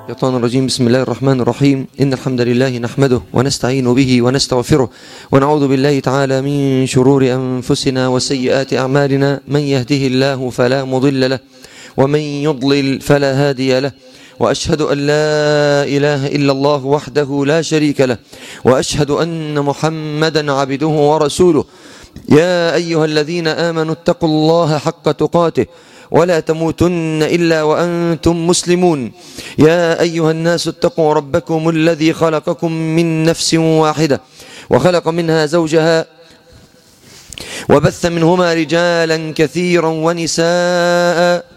الشيطان الرجيم بسم الله الرحمن الرحيم إن الحمد لله نحمده ونستعين به ونستغفره ونعوذ بالله تعالى من شرور أنفسنا وسيئات أعمالنا من يهده الله فلا مضل له ومن يضلل فلا هادي له وأشهد أن لا إله إلا الله وحده لا شريك له وأشهد أن محمدا عبده ورسوله يا أيها الذين آمنوا اتقوا الله حق تقاته ولا تموتن إلا وأنتم مسلمون يا أيها الناس اتقوا ربكم الذي خلقكم من نفس واحدة وخلق منها زوجها وبث منهما رجالا كثيرا ونساء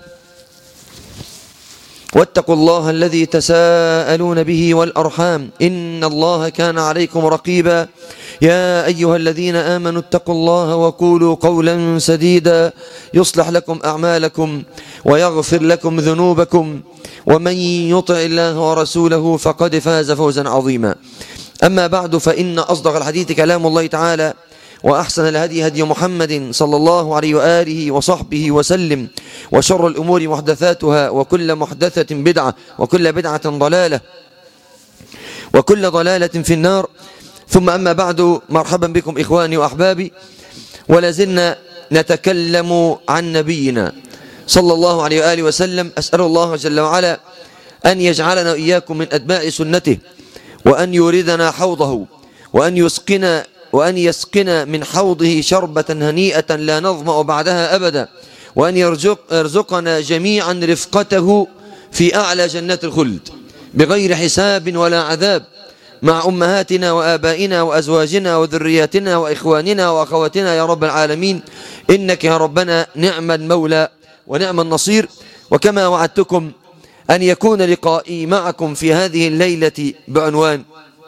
واتقوا الله الذي تساءلون به والأرحام إن الله كان عليكم رقيبا يا أيها الذين آمنوا اتقوا الله وقولوا قولا سديدا يصلح لكم أعمالكم ويغفر لكم ذنوبكم ومن يطع الله ورسوله فقد فاز فوزا عظيما أما بعد فإن أصدق الحديث كلام الله تعالى وأحسن الهدي هدي محمد صلى الله عليه وآله وصحبه وسلم وشر الأمور محدثاتها وكل محدثة بدعة وكل بدعة ضلالة وكل ضلالة في النار ثم أما بعد مرحبا بكم إخواني وأحبابي ولازلنا نتكلم عن نبينا صلى الله عليه وآله وسلم أسأل الله جل وعلا أن يجعلنا إياكم من أتباع سنته وأن يوردنا حوضه وأن يسقنا وأن يسقنا من حوضه شربة هنيئة لا نظمأ بعدها أبدا وأن يرزق يرزقنا جميعا رفقته في أعلى جنات الخلد بغير حساب ولا عذاب مع أمهاتنا وآبائنا وأزواجنا وذرياتنا وإخواننا وأخواتنا يا رب العالمين إنك يا ربنا نعم المولى ونعم النصير وكما وعدتكم أن يكون لقائي معكم في هذه الليلة بعنوان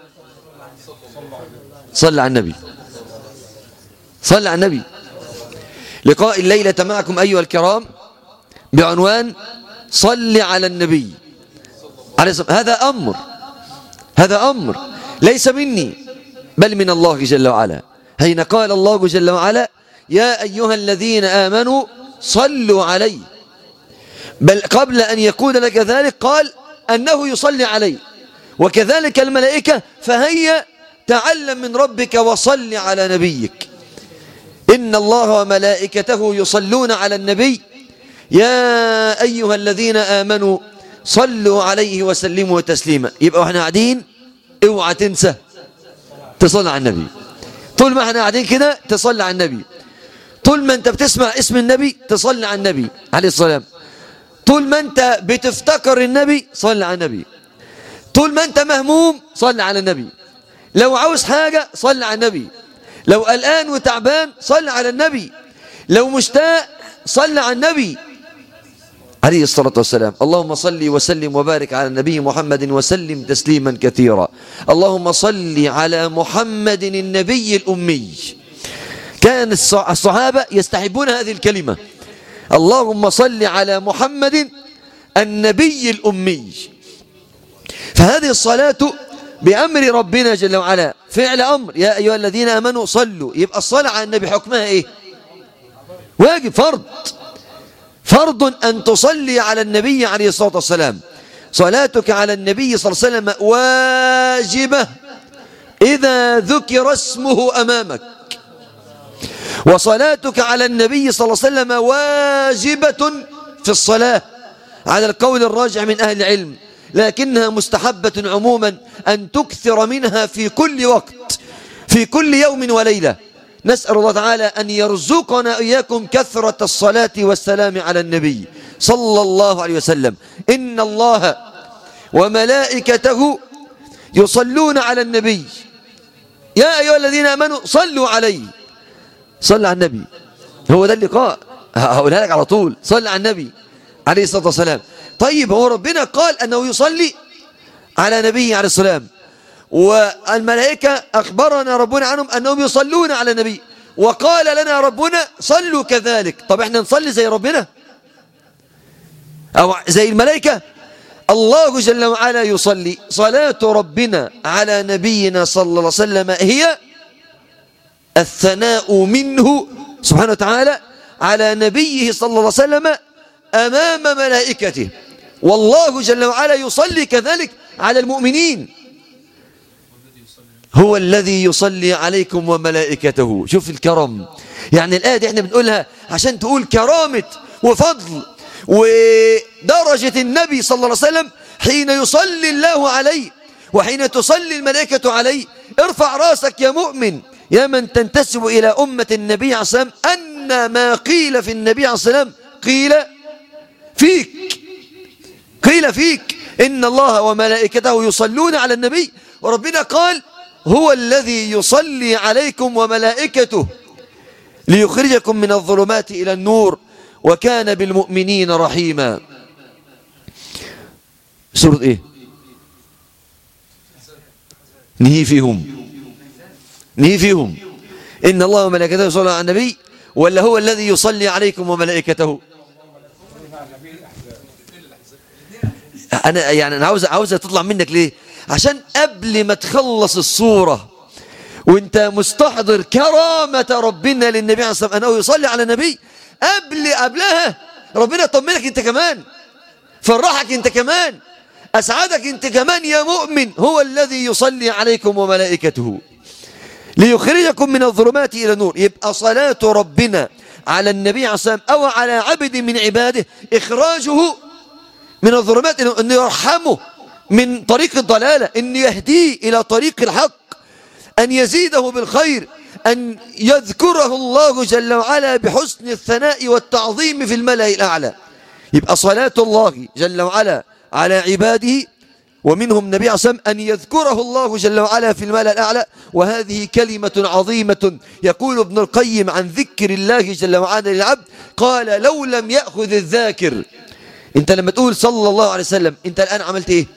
صلى على النبي صلى على النبي لقاء الليلة معكم أيها الكرام بعنوان صل على النبي عليه الصلاة هذا أمر هذا أمر ليس مني بل من الله جل وعلا حين قال الله جل وعلا يا أيها الذين آمنوا صلوا علي بل قبل أن يكون لك ذلك قال أنه يصلي علي وكذلك الملائكة فهي تعلم من ربك وصل على نبيك إن الله وملائكته يصلون على النبي يا أيها الذين آمنوا صلوا عليه وسلموا تسليما يبقى واحنا قاعدين اوعى تنسى تصلي على النبي طول ما احنا قاعدين كده تصلي على النبي طول ما انت بتسمع اسم النبي تصلي على النبي عليه السلام طول ما انت بتفتكر النبي صلي على النبي طول ما انت مهموم صلي على النبي لو عاوز حاجة صلي على النبي لو قلقان وتعبان صلي على النبي لو مشتاق صلي على النبي عليه الصلاة والسلام اللهم صل وسلم وبارك على النبي محمد وسلم تسليما كثيرا اللهم صل على محمد النبي الأمي كان الصحابة يستحبون هذه الكلمة اللهم صل على محمد النبي الأمي فهذه الصلاة بأمر ربنا جل وعلا فعل أمر يا أيها الذين آمنوا صلوا يبقى الصلاة على النبي حكمها إيه واجب فرض فرض أن تصلي على النبي عليه الصلاة والسلام صلاتك على النبي صلى الله عليه وسلم واجبة إذا ذكر اسمه أمامك وصلاتك على النبي صلى الله عليه وسلم واجبة في الصلاة على القول الراجع من أهل العلم لكنها مستحبة عموما أن تكثر منها في كل وقت في كل يوم وليلة نسأل الله تعالى أن يرزقنا إياكم كثرة الصلاة والسلام على النبي صلى الله عليه وسلم إن الله وملائكته يصلون على النبي يا أيها الذين آمنوا صلوا عليه صل على النبي هو ده اللقاء هقولها لك على طول صل على النبي عليه الصلاة والسلام طيب هو ربنا قال أنه يصلي على نبيه عليه السلام والملائكة أخبرنا ربنا عنهم أنهم يصلون على النبي وقال لنا ربنا صلوا كذلك طب احنا نصلي زي ربنا أو زي الملائكة الله جل وعلا يصلي صلاة ربنا على نبينا صلى الله عليه وسلم هي الثناء منه سبحانه وتعالى على نبيه صلى الله عليه وسلم أمام ملائكته والله جل وعلا يصلي كذلك على المؤمنين هو الذي يصلي عليكم وملائكته شوف الكرم يعني الآية دي احنا بنقولها عشان تقول كرامة وفضل ودرجة النبي صلى الله عليه وسلم حين يصلي الله عليه وحين تصلي الملائكة عليه ارفع راسك يا مؤمن يا من تنتسب إلى أمة النبي عليه الصلاة والسلام أن ما قيل في النبي عليه الصلاة والسلام قيل فيك قيل فيك إن الله وملائكته يصلون على النبي وربنا قال هو الذي يصلي عليكم وملائكته ليخرجكم من الظلمات إلى النور وكان بالمؤمنين رحيما سورة إيه نهي فيهم نهي فيهم إن الله وملائكته يصلون على النبي ولا هو الذي يصلي عليكم وملائكته أنا يعني أنا عاوز عاوزة تطلع منك ليه عشان قبل ما تخلص الصورة وانت مستحضر كرامة ربنا للنبي عليه الصلاة والسلام أنه يصلي على النبي قبل قبلها ربنا يطمنك انت كمان فرحك انت كمان أسعدك انت كمان يا مؤمن هو الذي يصلي عليكم وملائكته ليخرجكم من الظلمات إلى النور يبقى صلاة ربنا على النبي عليه الصلاة والسلام أو على عبد من عباده إخراجه من الظلمات أنه يرحمه من طريق الضلالة أن يهديه إلى طريق الحق أن يزيده بالخير أن يذكره الله جل وعلا بحسن الثناء والتعظيم في الملأ الأعلى يبقى صلاة الله جل وعلا على عباده ومنهم النبي عليه الصلاة والسلام أن يذكره الله جل وعلا في الملأ الأعلى وهذه كلمة عظيمة يقول ابن القيم عن ذكر الله جل وعلا للعبد قال لو لم يأخذ الذاكر انت لما تقول صلى الله عليه وسلم انت الآن عملت ايه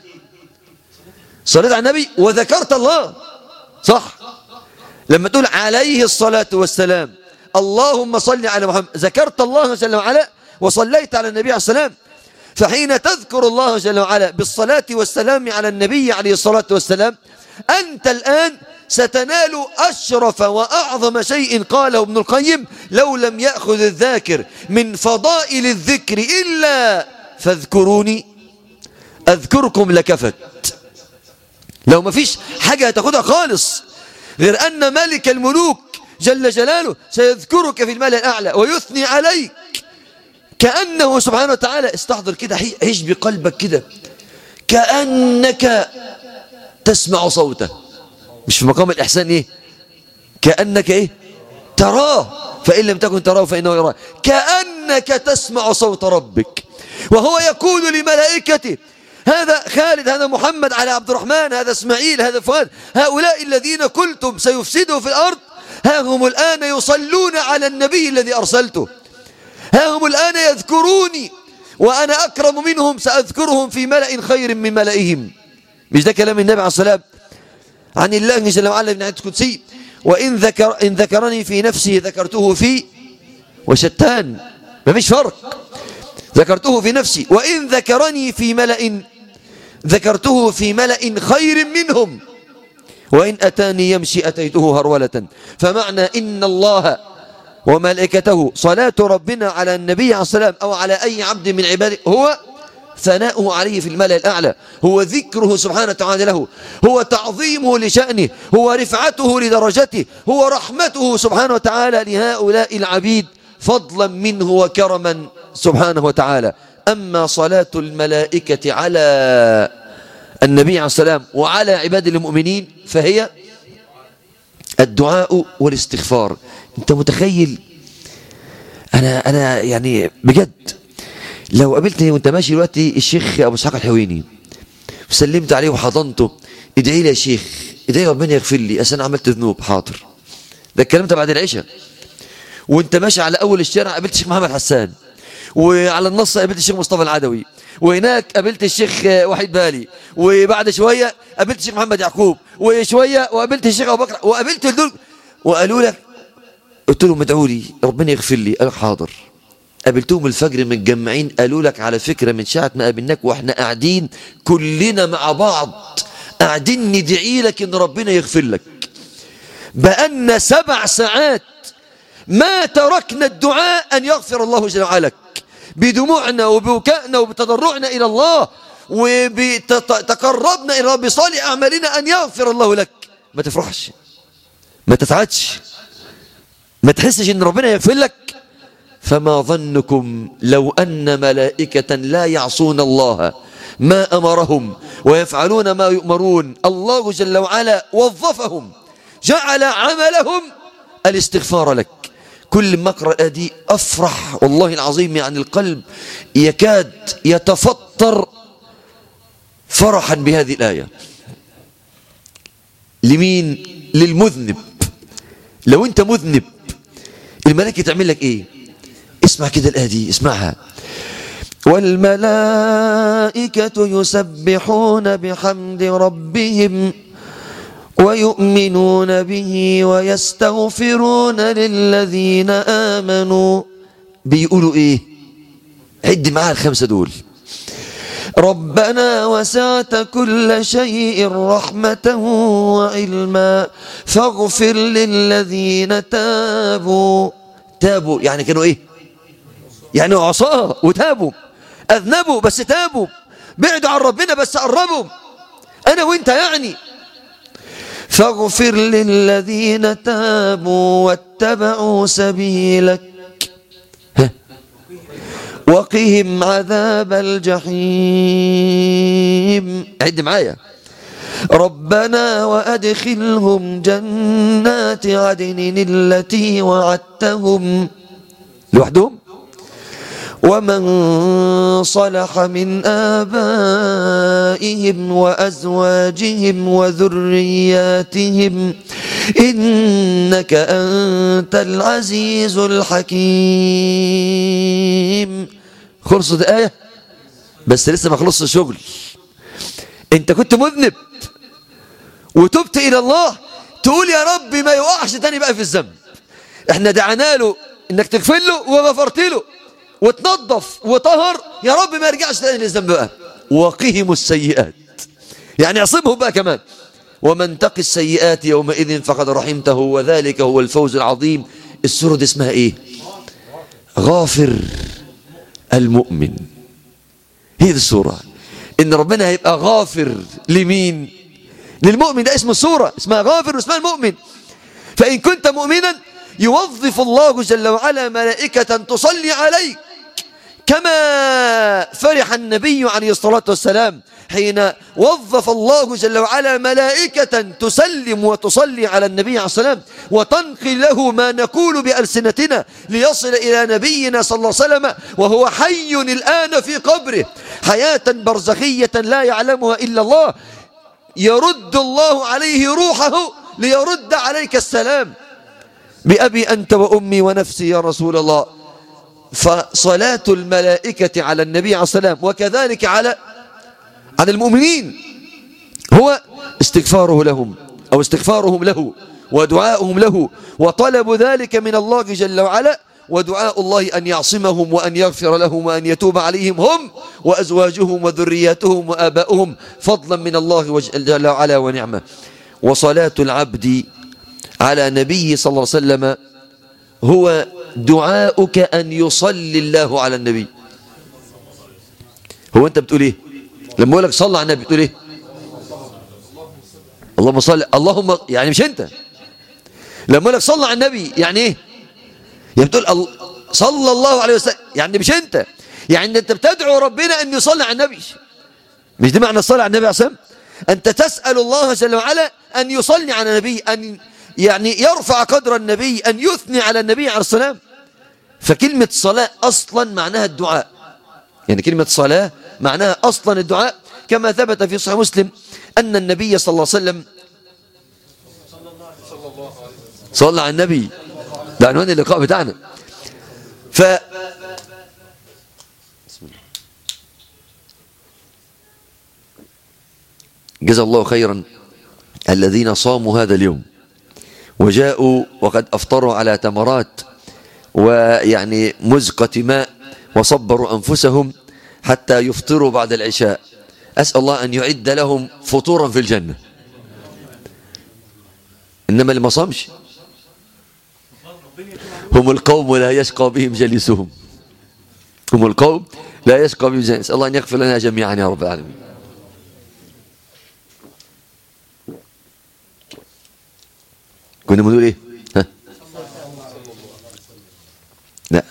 صليت على النبي وذكرت الله صح لما تقول عليه الصلاة والسلام اللهم صل على محمد ذكرت الله جل وعلا وصليت على النبي عليه السلام فحين تذكر الله جل وعلا بالصلاة والسلام على النبي عليه الصلاة والسلام أنت الآن ستنال أشرف وأعظم شيء قاله ابن القيم لو لم يأخذ الذاكر من فضائل الذكر إلا فاذكروني أذكركم لكفت لو ما فيش حاجة هتاخدها خالص غير أن ملك الملوك جل جلاله سيذكرك في الملأ الأعلى ويثني عليك كأنه سبحانه وتعالى استحضر كده عيش بقلبك كده كأنك تسمع صوته مش في مقام الإحسان إيه كأنك إيه تراه فإن لم تكن تراه فإنه يراه كأنك تسمع صوت ربك وهو يقول لملائكته هذا خالد هذا محمد على عبد الرحمن هذا اسماعيل هذا فؤاد هؤلاء الذين قلتم سيفسدوا في الأرض ها هم الآن يصلون على النبي الذي أرسلته ها هم الآن يذكروني وأنا أكرم منهم سأذكرهم في ملأ خير من ملئهم مش ده كلام النبي عليه الصلاة عن الله جل وعلا من عدة قدسي وإن ذكر إن ذكرني في نفسي ذكرته في وشتان ما فيش فرق ذكرته في نفسي وإن ذكرني في ملأ ذكرته في ملأ خير منهم وإن أتاني يمشي أتيته هرولة فمعنى إن الله وملائكته صلاة ربنا على النبي عليه السلام أو على أي عبد من عباده هو ثناؤه عليه في الملأ الأعلى هو ذكره سبحانه وتعالى له هو تعظيمه لشأنه هو رفعته لدرجته هو رحمته سبحانه وتعالى لهؤلاء العبيد فضلا منه وكرما سبحانه وتعالى أما صلاة الملائكة على النبي عليه السلام وعلى عباد المؤمنين فهي الدعاء والاستغفار انت متخيل انا انا يعني بجد لو قابلتني وانت ماشي دلوقتي الشيخ ابو اسحاق الحويني وسلمت عليه وحضنته ادعي لي يا شيخ ادعي ربنا يغفر لي اصل انا عملت ذنوب حاضر ده الكلام ده بعد العشاء وانت ماشي على اول الشارع قابلت الشيخ محمد حسان وعلى النص قابلت الشيخ مصطفى العدوي وهناك قابلت الشيخ وحيد بالي وبعد شوية قابلت الشيخ محمد يعقوب وشوية وقابلت الشيخ أبو بكر وقابلت دول وقالوا لك قلت لهم ادعوا لي ربنا يغفر لي قال حاضر قابلتهم الفجر متجمعين قالوا لك على فكرة من ساعة ما قابلناك واحنا قاعدين كلنا مع بعض قاعدين ندعي لك ان ربنا يغفر لك بقالنا سبع ساعات ما تركنا الدعاء أن يغفر الله جل وعلا لك بدموعنا وببكائنا وبتضرعنا إلى الله وتقربنا إلى الله بصالح أعمالنا أن يغفر الله لك ما تفرحش ما تتعدش ما تحسش ان ربنا يغفر لك فما ظنكم لو أن ملائكة لا يعصون الله ما أمرهم ويفعلون ما يؤمرون الله جل وعلا وظفهم جعل عملهم الاستغفار لك كل ما اقرا دي افرح والله العظيم يعني القلب يكاد يتفطر فرحا بهذه الايه لمين للمذنب لو انت مذنب الملائكه تعمل لك ايه اسمع كده الايه دي اسمعها والملائكه يسبحون بحمد ربهم ويؤمنون به ويستغفرون للذين آمنوا بيقولوا ايه عد معاها الخمسة دول ربنا وسعت كل شيء رحمة وعلما فاغفر للذين تابوا تابوا يعني كانوا ايه يعني عصاه وتابوا اذنبوا بس تابوا بعدوا عن ربنا بس قربوا انا وانت يعني فاغفر للذين تابوا واتبعوا سبيلك وقهم عذاب الجحيم عد معايا ربنا وأدخلهم جنات عدن التي وعدتهم لوحدهم ومن صلح من آبائهم وأزواجهم وذرياتهم إنك أنت العزيز الحكيم خلصت الآية بس لسه ما خلصت شغل انت كنت مذنب وتبت إلى الله تقول يا رب ما يوقعش تاني بقى في الذنب احنا دعانا له انك تغفر له وغفرت له وتنظف وطهر يا رب ما يرجعش تاني للذنب بقى وقهم السيئات يعني اعصمهم بقى كمان ومن تقي السيئات يومئذ فقد رحمته وذلك هو الفوز العظيم السورة دي اسمها ايه غافر المؤمن هي دي السورة ان ربنا هيبقى غافر لمين للمؤمن ده اسم السورة اسمها غافر واسمها المؤمن فإن كنت مؤمنا يوظف الله جل وعلا ملائكة تصلي عليك كما فرح النبي عليه الصلاة والسلام حين وظف الله جل وعلا ملائكة تسلم وتصلي على النبي عليه الصلاة والسلام وتنقل له ما نقول بألسنتنا ليصل إلى نبينا صلى الله عليه وسلم وهو حي الآن في قبره حياة برزخية لا يعلمها إلا الله يرد الله عليه روحه ليرد عليك السلام بأبي أنت وأمي ونفسي يا رسول الله فصلاة الملائكة على النبي عليه السلام وكذلك على على المؤمنين هو استغفاره لهم أو استغفارهم له ودعاؤهم له وطلب ذلك من الله جل وعلا ودعاء الله أن يعصمهم وأن يغفر لهم وأن يتوب عليهم هم وأزواجهم وذرياتهم وآباؤهم فضلا من الله جل وعلا ونعمه وصلاة العبد على نبي صلى الله عليه وسلم هو دعاؤك أن يصلي الله على النبي هو أنت بتقول إيه لما أقول لك صلى على النبي بتقول إيه اللهم صل اللهم يعني مش أنت لما أقول لك صلى على النبي يعني إيه يعني بتقول صلى الله عليه وسلم يعني مش أنت يعني أنت بتدعو ربنا أن يصلي على النبي مش دي معنى الصلاة على النبي عليه الصلاة أنت تسأل الله جل وعلا أن يصلي على النبي أن يعني يرفع قدر النبي أن يثني على النبي عليه السلام فكلمة صلاة أصلا معناها الدعاء يعني كلمة صلاة معناها أصلا الدعاء كما ثبت في صحيح مسلم أن النبي صلى الله عليه وسلم صلى على النبي ده عنوان اللقاء بتاعنا ف جزا الله خيرا الذين صاموا هذا اليوم وجاءوا وقد أفطروا على تمرات ويعني مزقة ماء وصبروا أنفسهم حتى يفطروا بعد العشاء أسأل الله أن يعد لهم فطورا في الجنة إنما اللي ما صامش هم القوم لا يشقى بهم جليسهم هم القوم لا يشقى بهم جنس الله أن يغفر لنا جميعا يا رب العالمين كنا بنقول ايه ها لا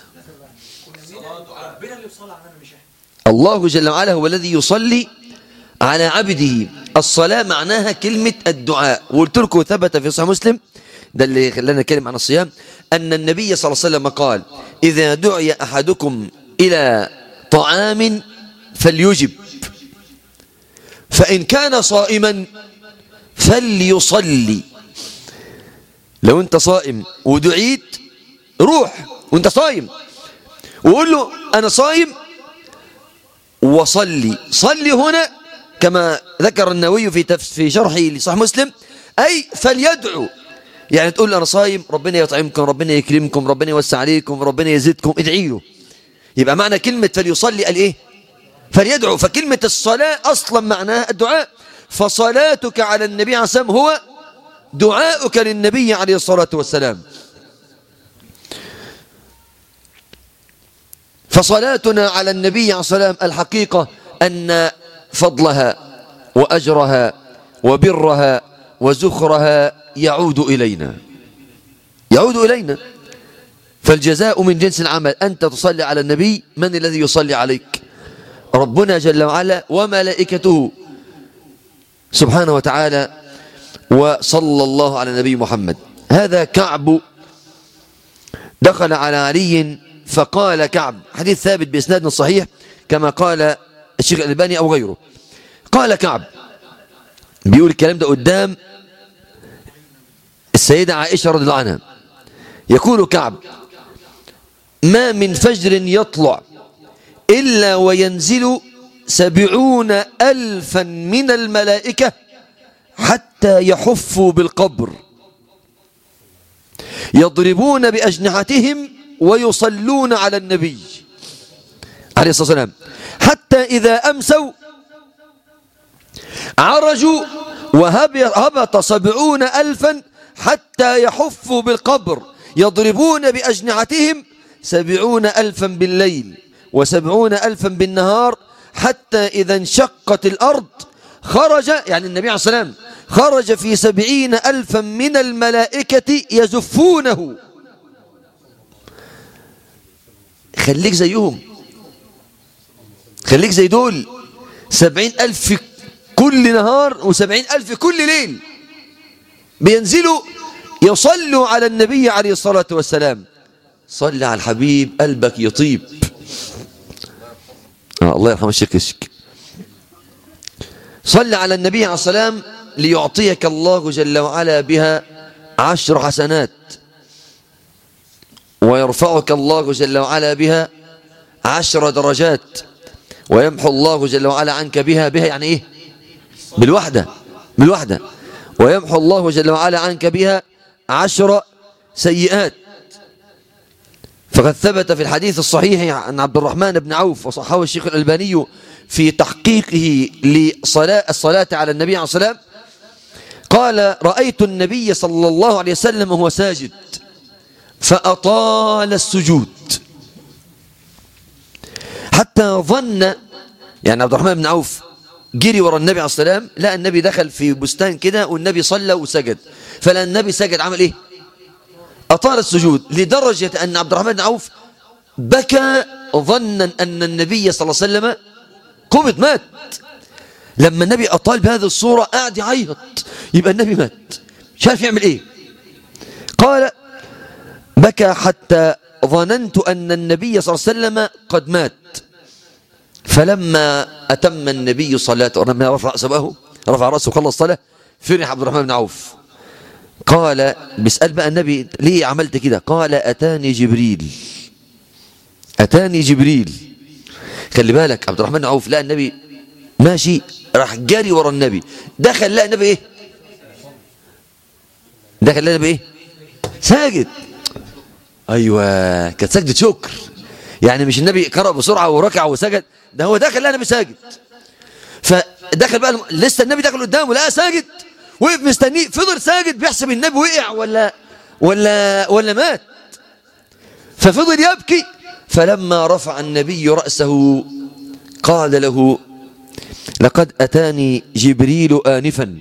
الله جل وعلا هو الذي يصلي على عبده الصلاة معناها كلمة الدعاء وقلت لكم ثبت في صحيح مسلم ده اللي خلانا نتكلم عن الصيام أن النبي صلى الله عليه وسلم قال إذا دعي أحدكم إلى طعام فليجب فإن كان صائما فليصلي لو أنت صائم ودعيت روح وأنت صايم وقول له أنا صايم وصلي صلي هنا كما ذكر النووي في تفس في شرحه لصحيح مسلم أي فليدعو يعني تقول أنا صايم ربنا يطعمكم ربنا يكرمكم ربنا يوسع عليكم ربنا يزيدكم ادعي له يبقى معنى كلمة فليصلي قال إيه فليدعو فكلمة الصلاة أصلا معناها الدعاء فصلاتك على النبي عليه الصلاة والسلام هو دعاؤك للنبي عليه الصلاة والسلام فصلاتنا على النبي عليه الصلاة والسلام الحقيقة أن فضلها وأجرها وبرها وزخرها يعود إلينا يعود إلينا فالجزاء من جنس العمل أنت تصلي على النبي من الذي يصلي عليك ربنا جل وعلا وملائكته سبحانه وتعالى وصلى الله على نبي محمد هذا كعب دخل على علي فقال كعب حديث ثابت بإسناد صحيح كما قال الشيخ الألباني أو غيره قال كعب بيقول الكلام ده قدام السيدة عائشة رضي الله عنها يقول كعب ما من فجر يطلع إلا وينزل سبعون ألفا من الملائكة حتى يحفوا بالقبر يضربون بأجنحتهم ويصلون على النبي عليه الصلاة والسلام حتى إذا أمسوا عرجوا وهبط سبعون ألفا حتى يحفوا بالقبر يضربون بأجنحتهم سبعون ألفا بالليل وسبعون ألفا بالنهار حتى إذا انشقت الأرض خرج يعني النبي عليه الصلاة والسلام خرج في سبعين ألفا من الملائكة يزفونه خليك زيهم خليك زي دول سبعين ألف كل نهار وسبعين ألف كل ليل بينزلوا يصلوا على النبي عليه الصلاة والسلام صل على الحبيب قلبك يطيب آه الله يرحم الشيخ كشك صل على النبي عليه السلام ليعطيك الله جل وعلا بها عشر حسنات ويرفعك الله جل وعلا بها عشر درجات ويمحو الله جل وعلا عنك بها بها يعني ايه بالوحدة بالوحدة ويمحو الله جل وعلا عنك بها عشر سيئات فقد ثبت في الحديث الصحيح عن عبد الرحمن بن عوف وصححه الشيخ الألباني في تحقيقه لصلاة الصلاة على النبي عليه الصلاة والسلام قال رأيت النبي صلى الله عليه وسلم وهو ساجد فأطال السجود حتى ظن يعني عبد الرحمن بن عوف جري ورا النبي عليه الصلاة والسلام لقى النبي دخل في بستان كده والنبي صلى وسجد فلأن النبي سجد عمل ايه أطال السجود لدرجة أن عبد الرحمن بن عوف بكى ظنا أن النبي صلى الله عليه وسلم قبض مات لما النبي أطال بهذه الصورة قاعد يعيط يبقى النبي مات مش عارف يعمل ايه قال بكى حتى ظننت أن النبي صلى الله عليه وسلم قد مات فلما أتم النبي صلاته لما رفع رأسه رفع رأسه وخلص الصلاة فرح عبد الرحمن بن عوف قال بيسأل بقى النبي ليه عملت كده قال أتاني جبريل أتاني جبريل خلي بالك عبد الرحمن بن عوف لقى النبي ماشي راح جاري ورا النبي دخل لقى النبي ايه دخل لقى النبي ايه ساجد ايوه كانت سجدة شكر يعني مش النبي قرأ بسرعة وركع وسجد ده هو دخل لقى النبي ساجد فدخل بقى لسه النبي دخل قدامه لقى ساجد وقف مستنيه فضل ساجد بيحسب النبي وقع ولا ولا ولا مات ففضل يبكي فلما رفع النبي رأسه قال له لقد أتاني جبريل آنفا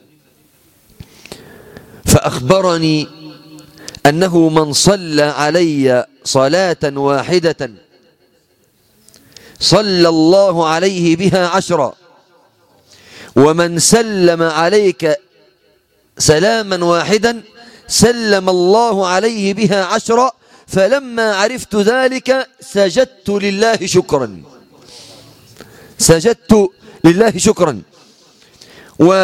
فأخبرني أنه من صلى علي صلاة واحدة صلى الله عليه بها عشرا ومن سلم عليك سلاما واحدا سلم الله عليه بها عشرا فلما عرفت ذلك سجدت لله شكرا سجدت لله شكرا و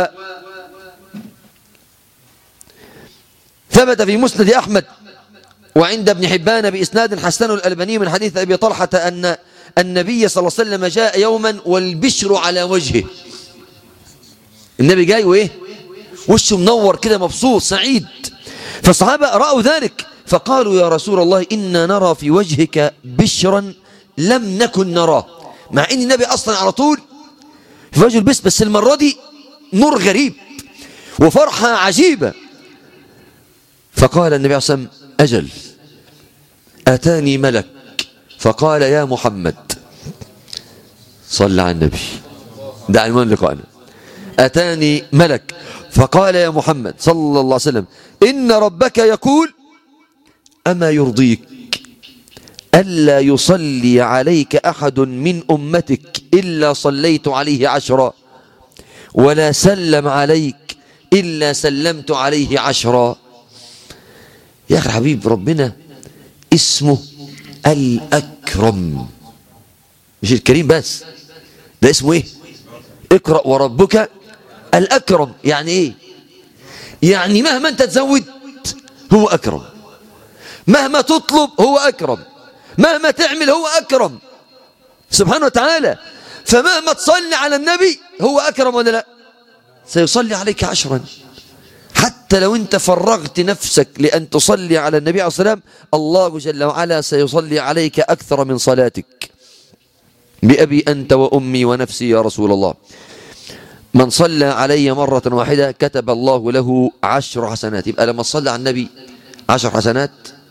ثبت في مسند أحمد وعند ابن حبان بإسناد حسن الألباني من حديث أبي طلحة أن النبي صلى الله عليه وسلم جاء يوما والبشر على وجهه النبي جاي وإيه وشه منور كده مبسوط سعيد فالصحابة رأوا ذلك فقالوا يا رسول الله إنا نرى في وجهك بشرا لم نكن نراه مع ان النبي اصلا على طول في وجه البس بس المرة دي نور غريب وفرحة عجيبة فقال النبي عليه الصلاة والسلام أجل أتاني ملك فقال يا محمد صلى على النبي ده عنوان لقائنا أتاني ملك فقال يا محمد صلى الله عليه وسلم إن ربك يقول أما يرضيك ألا يصلي عليك أحد من أمتك إلا صليت عليه عشرا ولا سلم عليك إلا سلمت عليه عشرا يا أخي الحبيب ربنا اسمه الأكرم مش الكريم بس ده اسمه ايه اقرأ وربك الأكرم يعني ايه يعني مهما انت تزود هو أكرم مهما تطلب هو أكرم مهما تعمل هو أكرم سبحانه وتعالى فمهما تصلي على النبي هو أكرم ولا لا سيصلي عليك عشرا حتى لو انت فرغت نفسك لأن تصلي على النبي عليه الصلاة والسلام الله جل وعلا سيصلي عليك أكثر من صلاتك بأبي أنت وأمي ونفسي يا رسول الله من صلى علي مرة واحدة كتب الله له عشر حسنات يبقى لما تصلي على النبي عشر حسنات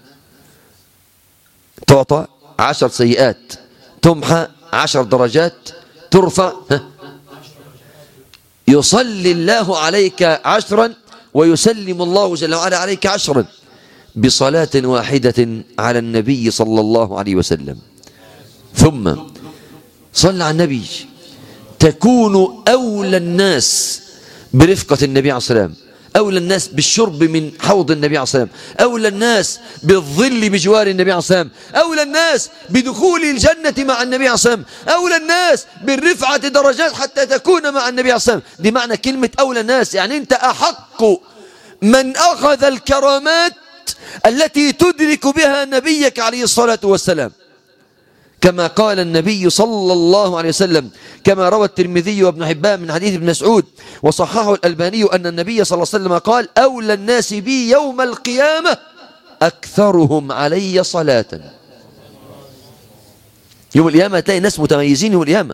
تعطى عشر سيئات تمحى عشر درجات ترفع يصلي الله عليك عشرا ويسلم الله جل وعلا عليك عشرا بصلاة واحدة على النبي صلى الله عليه وسلم ثم صلى على النبي تكون أولى الناس برفقة النبي عليه الصلاة والسلام أولى الناس بالشرب من حوض النبي عليه الصلاة والسلام أولى الناس بالظل بجوار النبي عليه الصلاة والسلام أولى الناس بدخول الجنة مع النبي عليه الصلاة والسلام أولى الناس بالرفعة درجات حتى تكون مع النبي عليه الصلاة والسلام دي معنى كلمة أولى الناس يعني أنت أحق من أخذ الكرامات التي تدرك بها نبيك عليه الصلاة والسلام كما قال النبي صلى الله عليه وسلم كما روى الترمذي وابن حبان من حديث ابن مسعود وصححه الألباني أن النبي صلى الله عليه وسلم قال أولى الناس بي يوم القيامة أكثرهم علي صلاة يوم القيامة تلاقي ناس متميزين يوم القيامة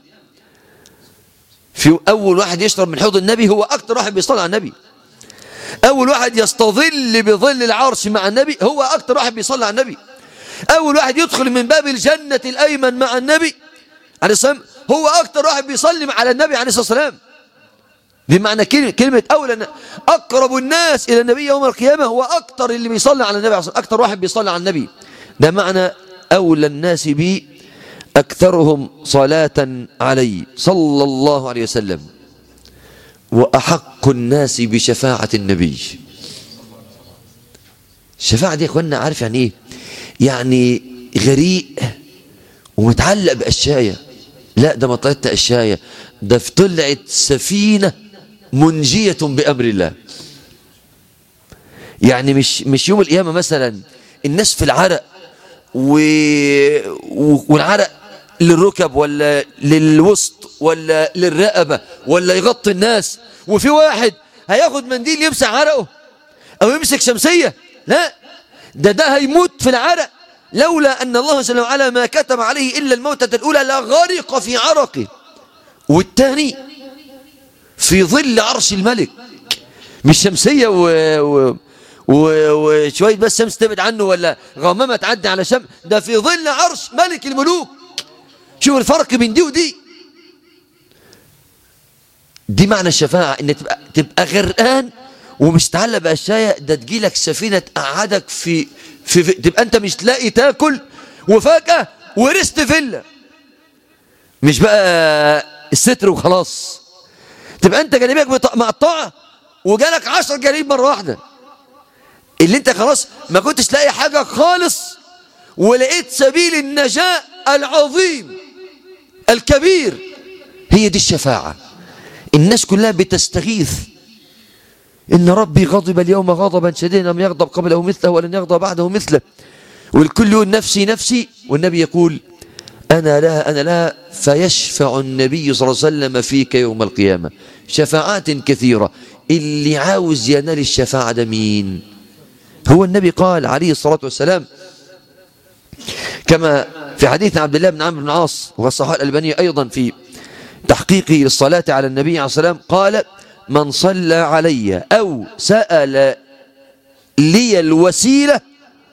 في أول واحد يشرب من حوض النبي هو أكثر واحد بيصلي على النبي أول واحد يستظل بظل العرش مع النبي هو أكثر واحد بيصلي على النبي أول واحد يدخل من باب الجنة الأيمن مع النبي عليه الصلاة والسلام هو أكثر واحد بيصلي على النبي عليه الصلاة والسلام بمعنى كلمة أولى أقرب الناس إلى النبي يوم القيامة هو أكثر اللي بيصلي على النبي أكثر واحد بيصلي على النبي ده معنى أولى الناس بي أكثرهم صلاة علي صلى الله عليه وسلم وأحق الناس بشفاعة النبي الشفاعة دي يا أخوانا عارف يعني إيه يعني غريق ومتعلق بأشياء لا ده ما طلعت أشياء ده طلعت سفينة منجية بأمر الله يعني مش مش يوم القيامة مثلا الناس في العرق و... والعرق للركب ولا للوسط ولا للرقبة ولا يغطي الناس وفي واحد هياخد منديل يمسح عرقه أو يمسك شمسية لا ده ده هيموت في العرق لولا أن الله جل وعلا ما كتب عليه إلا الموتة الأولى لغرق في عرقه والثاني في ظل عرش الملك مش شمسية و... و... وشوية بس شمس تبعد عنه ولا غمامة تعدي على شمس ده في ظل عرش ملك الملوك شوف الفرق بين دي ودي دي معنى الشفاعة ان تبقى, تبقى غرقان ومش تعلق بأشياء ده تجيلك سفينة تقعدك في, في, في تبقى انت مش تلاقي تاكل وفجأة ورثت فيلا مش بقى الستر وخلاص تبقى انت جانبك مقطعة وجالك عشر جانب مرة واحدة اللي انت خلاص ما كنتش لاقي حاجة خالص ولقيت سبيل النجاة العظيم الكبير هي دي الشفاعة الناس كلها بتستغيث إن ربي غضب اليوم غضبا شديدا لم يغضب قبله مثله ولن يغضب بعده مثله والكل يقول نفسي نفسي والنبي يقول أنا لا أنا لا فيشفع النبي صلى الله عليه وسلم فيك يوم القيامة شفاعات كثيرة اللي عاوز ينال الشفاعة ده مين هو النبي قال عليه الصلاة والسلام كما في حديث عبد الله بن عمرو بن عاص وصححه الألباني أيضا في تحقيقه للصلاة على النبي عليه الصلاة والسلام قال من صلى علي أو سأل لي الوسيلة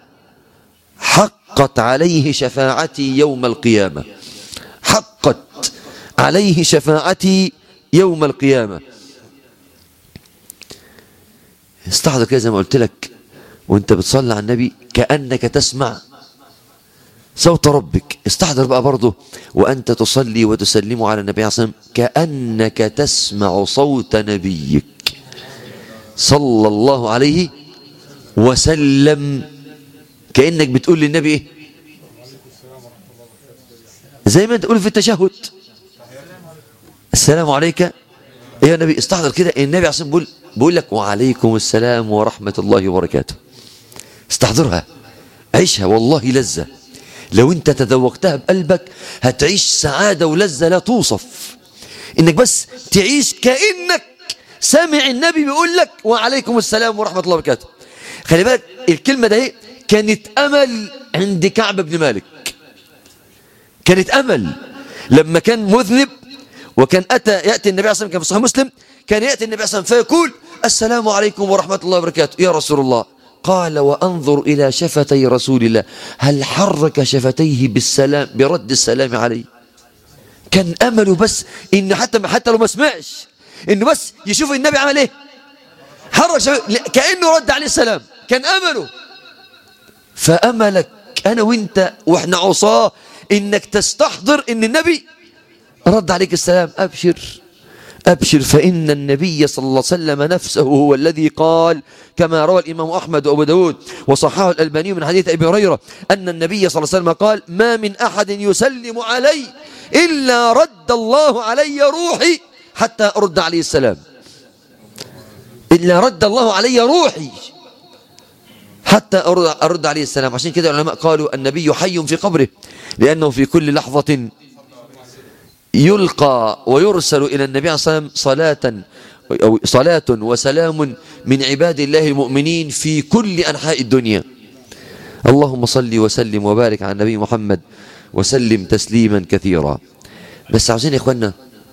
حقت عليه شفاعتي يوم القيامة حقت عليه شفاعتي يوم القيامة استحضر كده زي ما قلت لك وانت بتصلي على النبي كأنك تسمع صوت ربك استحضر بقى برضه وأنت تصلي وتسلم على النبي عليه الصلاة والسلام كأنك تسمع صوت نبيك صلى الله عليه وسلم كأنك بتقول للنبي ايه زي ما تقول في التشهد السلام عليك يا نبي استحضر كده النبي عليه الصلاة بيقول بيقول لك وعليكم السلام ورحمة الله وبركاته استحضرها عيشها والله لذة لو انت تذوقتها بقلبك هتعيش سعادة ولذة لا توصف انك بس تعيش كأنك سامع النبي بيقول لك وعليكم السلام ورحمة الله وبركاته خلي بالك الكلمة ده ايه كانت أمل عند كعب بن مالك كانت أمل لما كان مذنب وكان أتى يأتي النبي عليه الصلاة والسلام كان في صحيح مسلم كان يأتي النبي عليه الصلاة والسلام فيقول السلام عليكم ورحمة الله وبركاته يا رسول الله قال وأنظر إلى شفتي رسول الله هل حرك شفتيه بالسلام برد السلام عليه كان أمله بس إن حتى حتى لو ما سمعش إنه بس يشوف النبي عمل إيه حرك شفتيه كأنه رد عليه السلام كان أمله فأملك أنا وإنت وإحنا عصاه إنك تستحضر إن النبي رد عليك السلام أبشر أبشر فإن النبي صلى الله عليه وسلم نفسه هو الذي قال كما روى الإمام أحمد وأبو داود وصححه الألباني من حديث أبي هريرة أن النبي صلى الله عليه وسلم قال ما من أحد يسلم علي إلا رد الله علي روحي حتى أرد عليه السلام إلا رد الله علي روحي حتى أرد عليه السلام عشان كده العلماء قالوا النبي حي في قبره لأنه في كل لحظة يلقى ويرسل إلى النبي صلى الله عليه وسلم صلاة أو صلاة وسلام من عباد الله المؤمنين في كل أنحاء الدنيا اللهم صل وسلم وبارك على النبي محمد وسلم تسليما كثيرا بس عاوزين يا إخوانا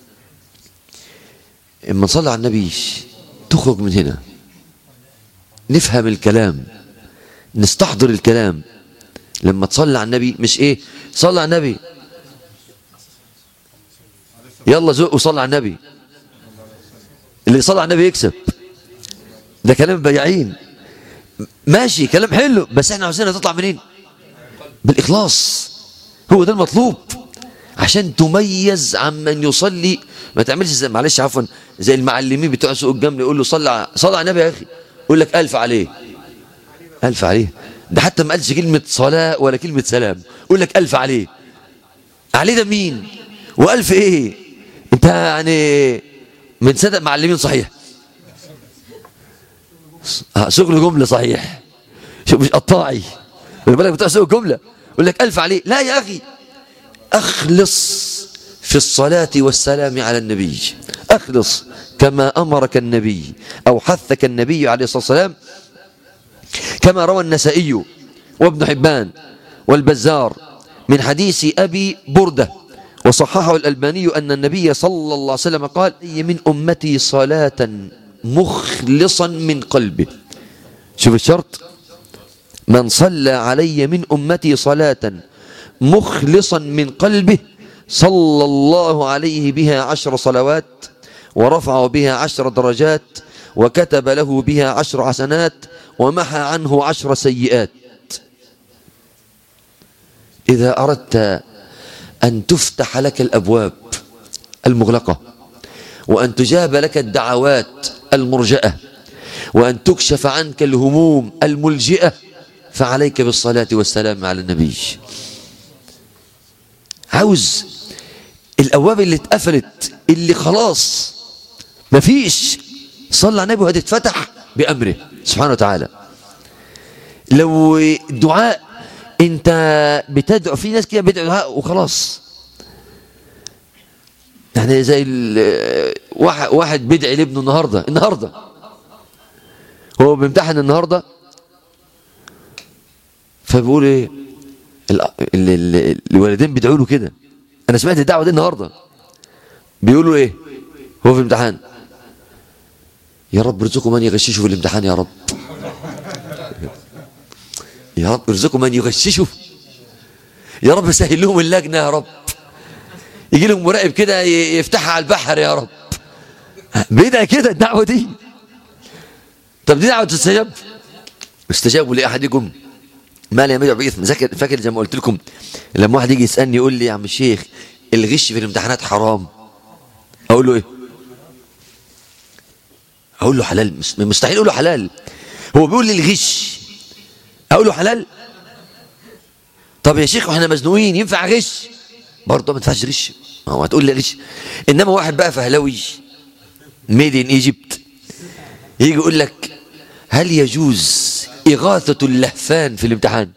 اما نصلي على النبي تخرج من هنا نفهم الكلام نستحضر الكلام لما تصلي على النبي مش ايه صلي على النبي يلا زق وصلي على النبي اللي يصلي على النبي يكسب ده كلام بياعين ماشي كلام حلو بس احنا عاوزينها تطلع منين بالاخلاص هو ده المطلوب عشان تميز عمن يصلي ما تعملش زي معلش عفوا زي المعلمين بتوع سوق الجمل يقول له صلي صلي على النبي يا اخي يقول لك الف عليه الف عليه ده حتى ما قالش كلمه صلاه ولا كلمه سلام يقول لك الف عليه عليه ده مين والف ايه انت يعني من صدق معلمين صحيح شغل جملة صحيح شو مش قطاعي خلي بالك بتوع سوق جملة يقول لك ألف عليه لا يا أخي أخلص في الصلاة والسلام على النبي أخلص كما أمرك النبي أو حثك النبي عليه الصلاة والسلام كما روى النسائي وابن حبان والبزار من حديث أبي بردة وصححه الألباني أن النبي صلى الله عليه وسلم قال من أمتي صلاة مخلصا من قلبه شوف الشرط من صلى علي من أمتي صلاة مخلصا من قلبه صلى الله عليه بها عشر صلوات ورفع بها عشر درجات وكتب له بها عشر حسنات ومحى عنه عشر سيئات إذا أردت أن تفتح لك الأبواب المغلقة وأن تجاب لك الدعوات المرجئة وأن تكشف عنك الهموم الملجئة فعليك بالصلاة والسلام على النبي عاوز الأبواب اللي اتقفلت اللي خلاص مفيش صلى على النبي وهتتفتح بأمره سبحانه وتعالى لو دعاء انت بتدعو في ناس كده بتدعو دعاء وخلاص يعني زي واحد واحد بيدعي لابنه النهارده النهارده هو بيمتحن النهارده فبيقول ايه الوالدين بيدعوا له كده انا سمعت الدعوه دي النهارده بيقولوا ايه هو في الامتحان يا رب ارزقه من يغششه في الامتحان يا رب يا رب ارزقه من يغششه يا رب سهل لهم اللجنه يا رب يجي لهم مراقب كده يفتحها على البحر يا رب بيدعي كده الدعوه دي طب دي دعوه تستجاب استجابوا لاحدكم ما لم يدعو باثم فاكر زي ما قلت لكم لما واحد يجي يسالني يقول لي يا عم الشيخ الغش في الامتحانات حرام اقول له ايه اقول له حلال مستحيل اقول له حلال هو بيقول لي الغش اقول له حلال طب يا شيخ واحنا مزنوقين ينفع غش برضه ما ينفعش غش ما هو هتقول لي غش انما واحد بقى فهلوي ميد ان ايجيبت يجي يقول لك هل يجوز إغاثة اللهفان في الامتحان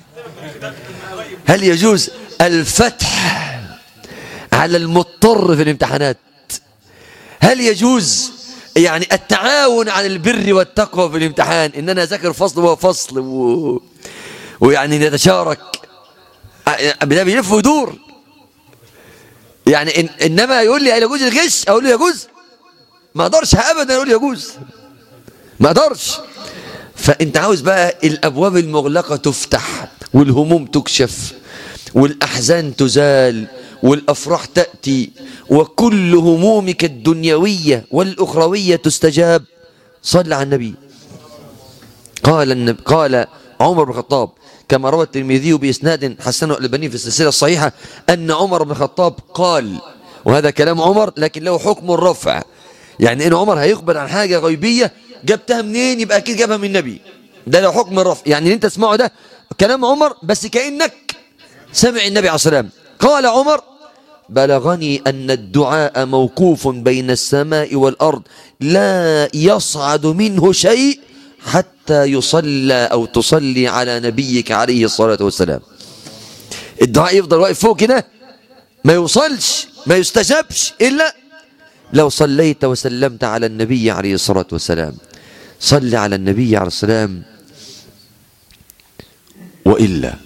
هل يجوز الفتح على المضطر في الامتحانات هل يجوز يعني التعاون على البر والتقوى في الامتحان ان انا اذاكر فصل وفصل و... ويعني نتشارك ده بيلف ويدور يعني إن... انما يقول لي هل يجوز الغش اقول له يجوز ما اقدرش ابدا اقول يجوز ما اقدرش فانت عاوز بقى الابواب المغلقه تفتح والهموم تكشف والاحزان تزال والافراح تاتي وكل همومك الدنيويه والاخرويه تستجاب صل على النبي قال النبي قال عمر بن الخطاب كما روى الترمذي باسناد حسنه الالباني في السلسله الصحيحه ان عمر بن الخطاب قال وهذا كلام عمر لكن له حكم الرفع يعني ان عمر هيخبر عن حاجه غيبيه جبتها منين يبقى اكيد جابها من النبي ده لو حكم الرفع يعني اللي انت تسمعه ده كلام عمر بس كانك سمع النبي عليه الصلاه والسلام قال عمر بلغني أن الدعاء موقوف بين السماء والأرض لا يصعد منه شيء حتى يصلى أو تصلي على نبيك عليه الصلاة والسلام الدعاء يفضل واقف فوق كده ما يوصلش ما يستجابش إلا لو صليت وسلمت على النبي عليه الصلاة والسلام صل على النبي عليه السلام وإلا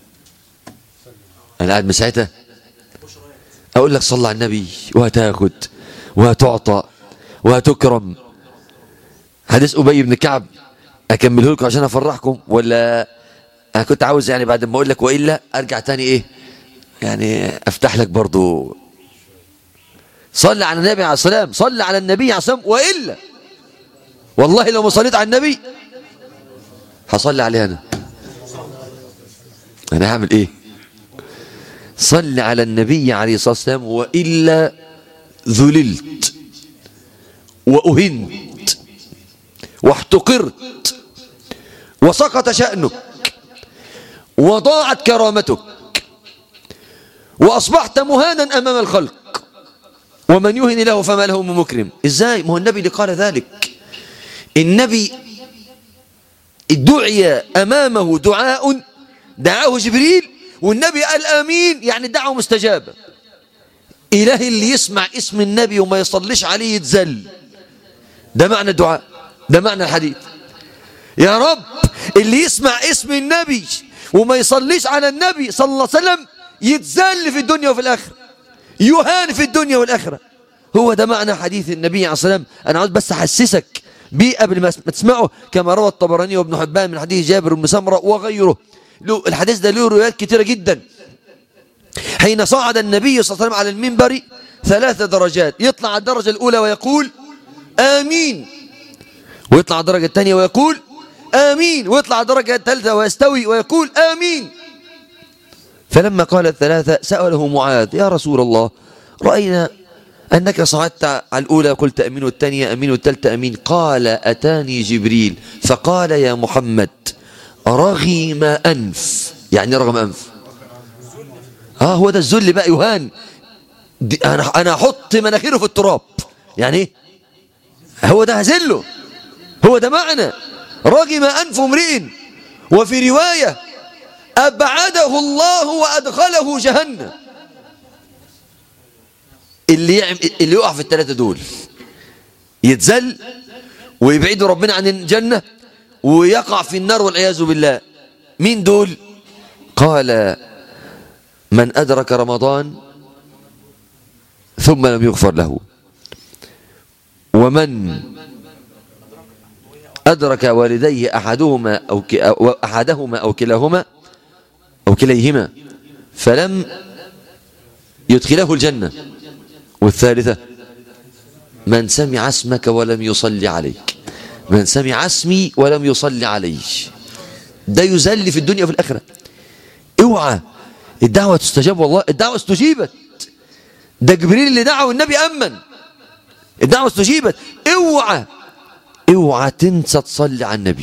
أنا قاعد من ساعتها أقول لك صل على النبي وهتاخد وهتعطى وهتكرم حديث أبي بن كعب أكمله لكم عشان أفرحكم ولا أنا كنت عاوز يعني بعد ما أقول لك وإلا أرجع تاني إيه يعني أفتح لك برضو صل على النبي عليه السلام صل على النبي عليه السلام وإلا والله لو ما صليت على النبي هصلي عليه أنا أنا هعمل إيه صل على النبي عليه الصلاة والسلام وإلا ذللت وأهنت واحتقرت وسقط شأنك وضاعت كرامتك وأصبحت مهانا أمام الخلق ومن يهن له فما له من مكرم ازاي ما هو النبي اللي قال ذلك النبي دعي امامه دعاء دعاه جبريل والنبي قال امين يعني الدعوه مستجابه الهي اللي يسمع اسم النبي وما يصليش عليه يتذل ده معنى الدعاء ده معنى الحديث يا رب اللي يسمع اسم النبي وما يصليش على النبي صلى الله عليه وسلم يتذل في الدنيا وفي الاخره يهان في الدنيا والآخرة هو ده معنى حديث النبي عليه الصلاة والسلام أنا عاوز بس أحسسك بيه قبل ما تسمعه كما روى الطبراني وابن حبان من حديث جابر بن سمرة وغيره له الحديث ده له روايات كثيرة جدا حين صعد النبي صلى الله عليه وسلم على المنبر ثلاث درجات يطلع الدرجة الأولى ويقول آمين ويطلع الدرجة الثانية ويقول آمين ويطلع الدرجة الثالثة ويستوي ويقول آمين فلما قال الثلاثة سأله معاذ يا رسول الله رأينا أنك صعدت على الأولى قلت أمين والثانية أمين والثالثة أمين قال أتاني جبريل فقال يا محمد رغم أنف يعني رغم أنف اه هو ده الذل بقى يهان انا انا احط مناخيره في التراب يعني ايه هو ده هزله هو ده معنى رغم انف امرئ وفي روايه ابعده الله وادخله جهنم اللي يعمل اللي يقع في الثلاثه دول يتذل ويبعد ربنا عن الجنه ويقع في النار والعياذ بالله مين دول قال من أدرك رمضان ثم لم يغفر له ومن أدرك والديه أحدهما أو, أو أحدهما أو كلاهما أو كليهما فلم يدخله الجنة والثالثة من سمع اسمك ولم يصلي عليك من سمع اسمي ولم يصلي علي ده يذل في الدنيا وفي الآخرة اوعى الدعوة تستجاب والله الدعوة استجيبت ده جبريل اللي دعا والنبي أمن الدعوة استجيبت اوعى اوعى تنسى تصلي على النبي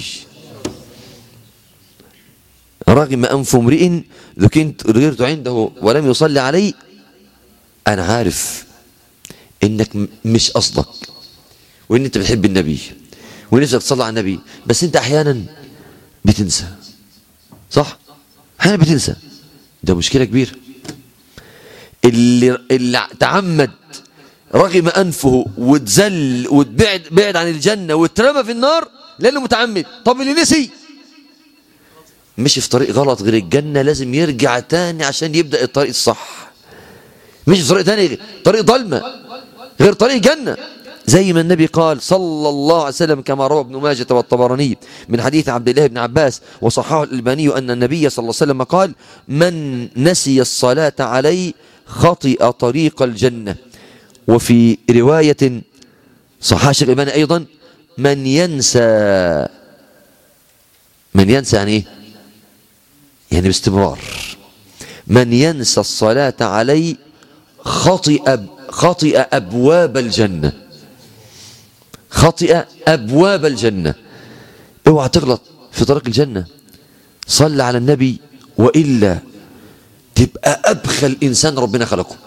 رغم أنف امرئ ذكرت غيرت عنده ولم يصلي علي أنا عارف إنك مش قصدك وإن أنت بتحب النبي ونفسك تصلي على النبي بس أنت أحيانا بتنسى صح؟ أحيانا بتنسى ده مشكلة كبيرة اللي, اللي تعمد رغم أنفه وتزل وتبعد بعد عن الجنة واترمى في النار لأنه متعمد طب اللي نسي مشي في طريق غلط غير الجنة لازم يرجع تاني عشان يبدأ الطريق الصح مشي في طريق تاني طريق ظلمة غير طريق الجنة زي ما النبي قال صلى الله عليه وسلم كما روى ابن ماجه والطبراني من حديث عبد الله بن عباس وصححه الألباني أن النبي صلى الله عليه وسلم قال من نسي الصلاة علي خطئ طريق الجنة وفي رواية صححها الشيخ الألباني أيضا من ينسى من ينسى يعني إيه؟ يعني باستمرار من ينسى الصلاة علي خطئ خطئ أبواب الجنة خطئ أبواب الجنة اوعى تغلط في طريق الجنة صل على النبي وإلا تبقى أبخل إنسان ربنا خلقه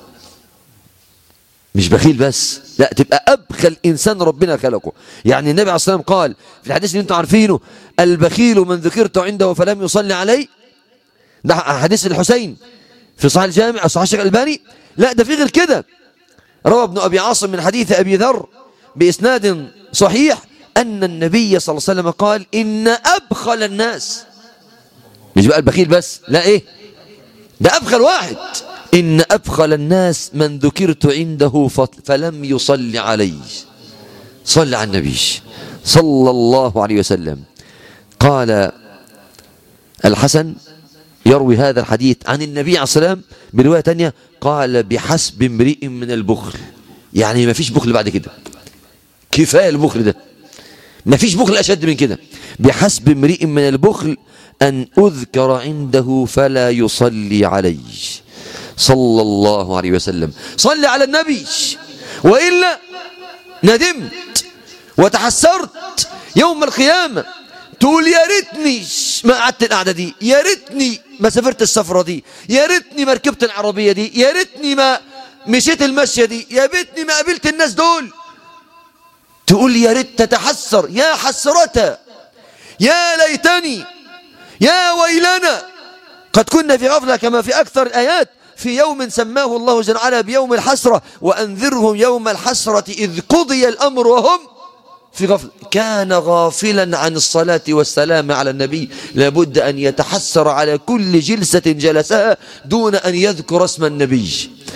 مش بخيل بس لا تبقى أبخل إنسان ربنا خلقه يعني النبي عليه الصلاة والسلام قال في الحديث اللي انتم عارفينه البخيل من ذكرت عنده فلم يصلي عليه ده حديث الحسين في صحيح الجامع صحيح الشيخ الألباني لا ده في غير كده روى ابن أبي عاصم من حديث أبي ذر بإسناد صحيح أن النبي صلى الله عليه وسلم قال إن أبخل الناس مش بقى البخيل بس لا إيه ده أبخل واحد إن أبخل الناس من ذكرت عنده فلم يصلي علي صلى على النبي صلى الله عليه وسلم قال الحسن يروي هذا الحديث عن النبي عليه الصلاة والسلام برواية تانية قال بحسب امرئ من البخل يعني ما فيش بخل بعد كده كفاية البخل ده ما فيش بخل أشد من كده بحسب امرئ من البخل أن أذكر عنده فلا يصلي علي صلى الله عليه وسلم صلي على النبي وإلا ندمت وتحسرت يوم القيامة تقول يا ريتني ما قعدت القعدة دي يا ريتني ما سافرت السفرة دي يا ريتني ما ركبت العربية دي يا ريتني ما مشيت المشية دي يا ريتني ما قابلت الناس دول تقول يا ريت تتحسر يا حسرة يا ليتني يا ويلنا قد كنا في غفلة كما في أكثر الآيات في يوم سماه الله جل وعلا بيوم الحسرة وأنذرهم يوم الحسرة إذ قضي الأمر وهم في غفلة كان غافلا عن الصلاة والسلام على النبي لابد أن يتحسر على كل جلسة جلسها دون أن يذكر اسم النبي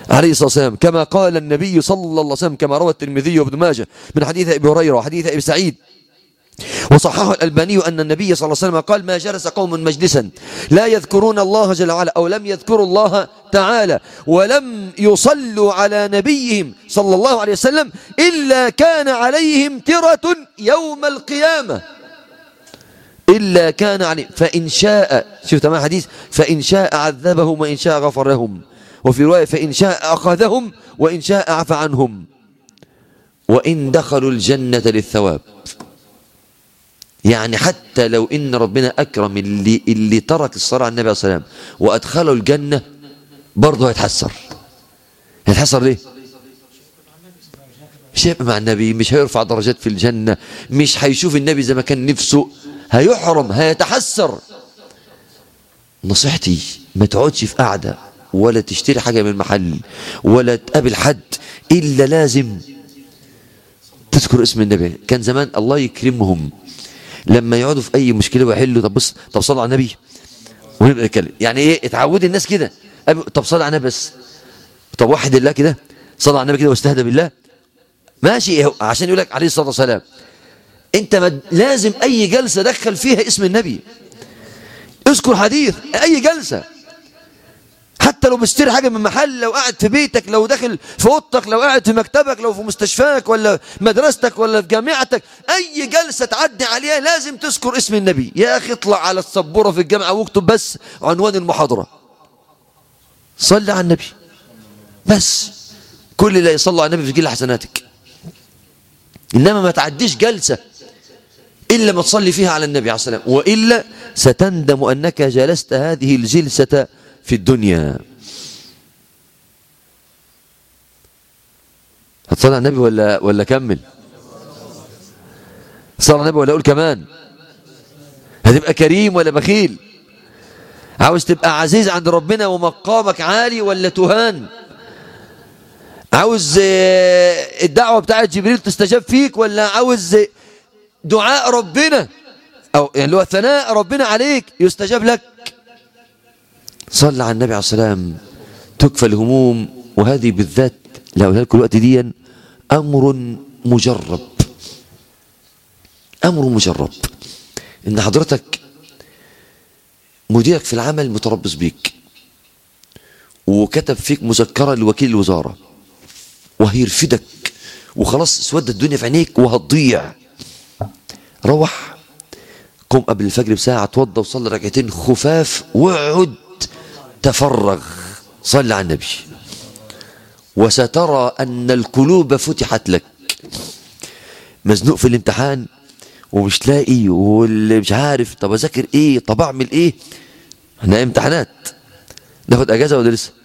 عليه الصلاة والسلام كما قال النبي صلى الله عليه وسلم كما روى الترمذي وابن ماجه من حديث أبي هريرة وحديث أبي سعيد وصححه الألباني أن النبي صلى الله عليه وسلم قال ما جلس قوم مجلسا لا يذكرون الله جل وعلا أو لم يذكروا الله تعالى ولم يصلوا على نبيهم صلى الله عليه وسلم إلا كان عليهم ترة يوم القيامة إلا كان عليه فإن شاء شوف تمام حديث فإن شاء عذبهم وإن شاء غفر لهم وفي رواية فإن شاء أخذهم وإن شاء عفى عنهم وإن دخلوا الجنة للثواب يعني حتى لو إن ربنا أكرم اللي, اللي ترك الصلاة على النبي صلى الله عليه وسلم وأدخله الجنة برضه هيتحسر هيتحسر ليه؟ مش هيبقى مع النبي مش هيرفع درجات في الجنة مش هيشوف النبي زي ما كان نفسه هيحرم هيتحسر نصيحتي ما تقعدش في قعدة ولا تشتري حاجة من محل ولا تقابل حد إلا لازم تذكر اسم النبي كان زمان الله يكرمهم لما يقعدوا في أي مشكلة ويحلوا طب بص طب صلوا على النبي ونبقى نتكلم يعني إيه اتعود الناس كده طب صلى على النبي بس طب واحد الله كده صلى على النبي كده واستهدى بالله ماشي عشان يقول لك عليه الصلاة والسلام انت مد... لازم اي جلسة دخل فيها اسم النبي اذكر حديث اي جلسة حتى لو بتشتري حاجة من محل لو قاعد في بيتك لو داخل في اوضتك لو قاعد في مكتبك لو في مستشفاك ولا مدرستك ولا في جامعتك اي جلسة تعدي عليها لازم تذكر اسم النبي يا اخي اطلع على السبورة في الجامعة واكتب بس عنوان المحاضرة صل على النبي بس كل اللي يصلوا على النبي في جيل حسناتك إنما ما تعديش جلسة إلا ما تصلي فيها على النبي عليه السلام وإلا ستندم أنك جلست هذه الجلسة في الدنيا هتصلي على النبي ولا ولا كمل صلى على النبي ولا أقول كمان هتبقى كريم ولا بخيل عاوز تبقى عزيز عند ربنا ومقامك عالي ولا تهان عاوز الدعوة بتاعت جبريل تستجاب فيك ولا عاوز دعاء ربنا أو يعني لو ثناء ربنا عليك يستجاب لك صلى على النبي عليه السلام تكفى الهموم وهذه بالذات لا أقولها لكم الوقت دي أمر مجرب أمر مجرب إن حضرتك مديرك في العمل متربص بيك وكتب فيك مذكرة لوكيل الوزارة وهيرفدك وخلاص اسودت الدنيا في عينيك وهتضيع روح قم قبل الفجر بساعة توضى وصلي ركعتين خفاف واقعد تفرغ صلي على النبي وسترى أن القلوب فتحت لك مزنوق في الامتحان ومش لاقي واللي مش عارف طب اذاكر ايه طب اعمل ايه احنا امتحانات ناخد اجازه ولا لسه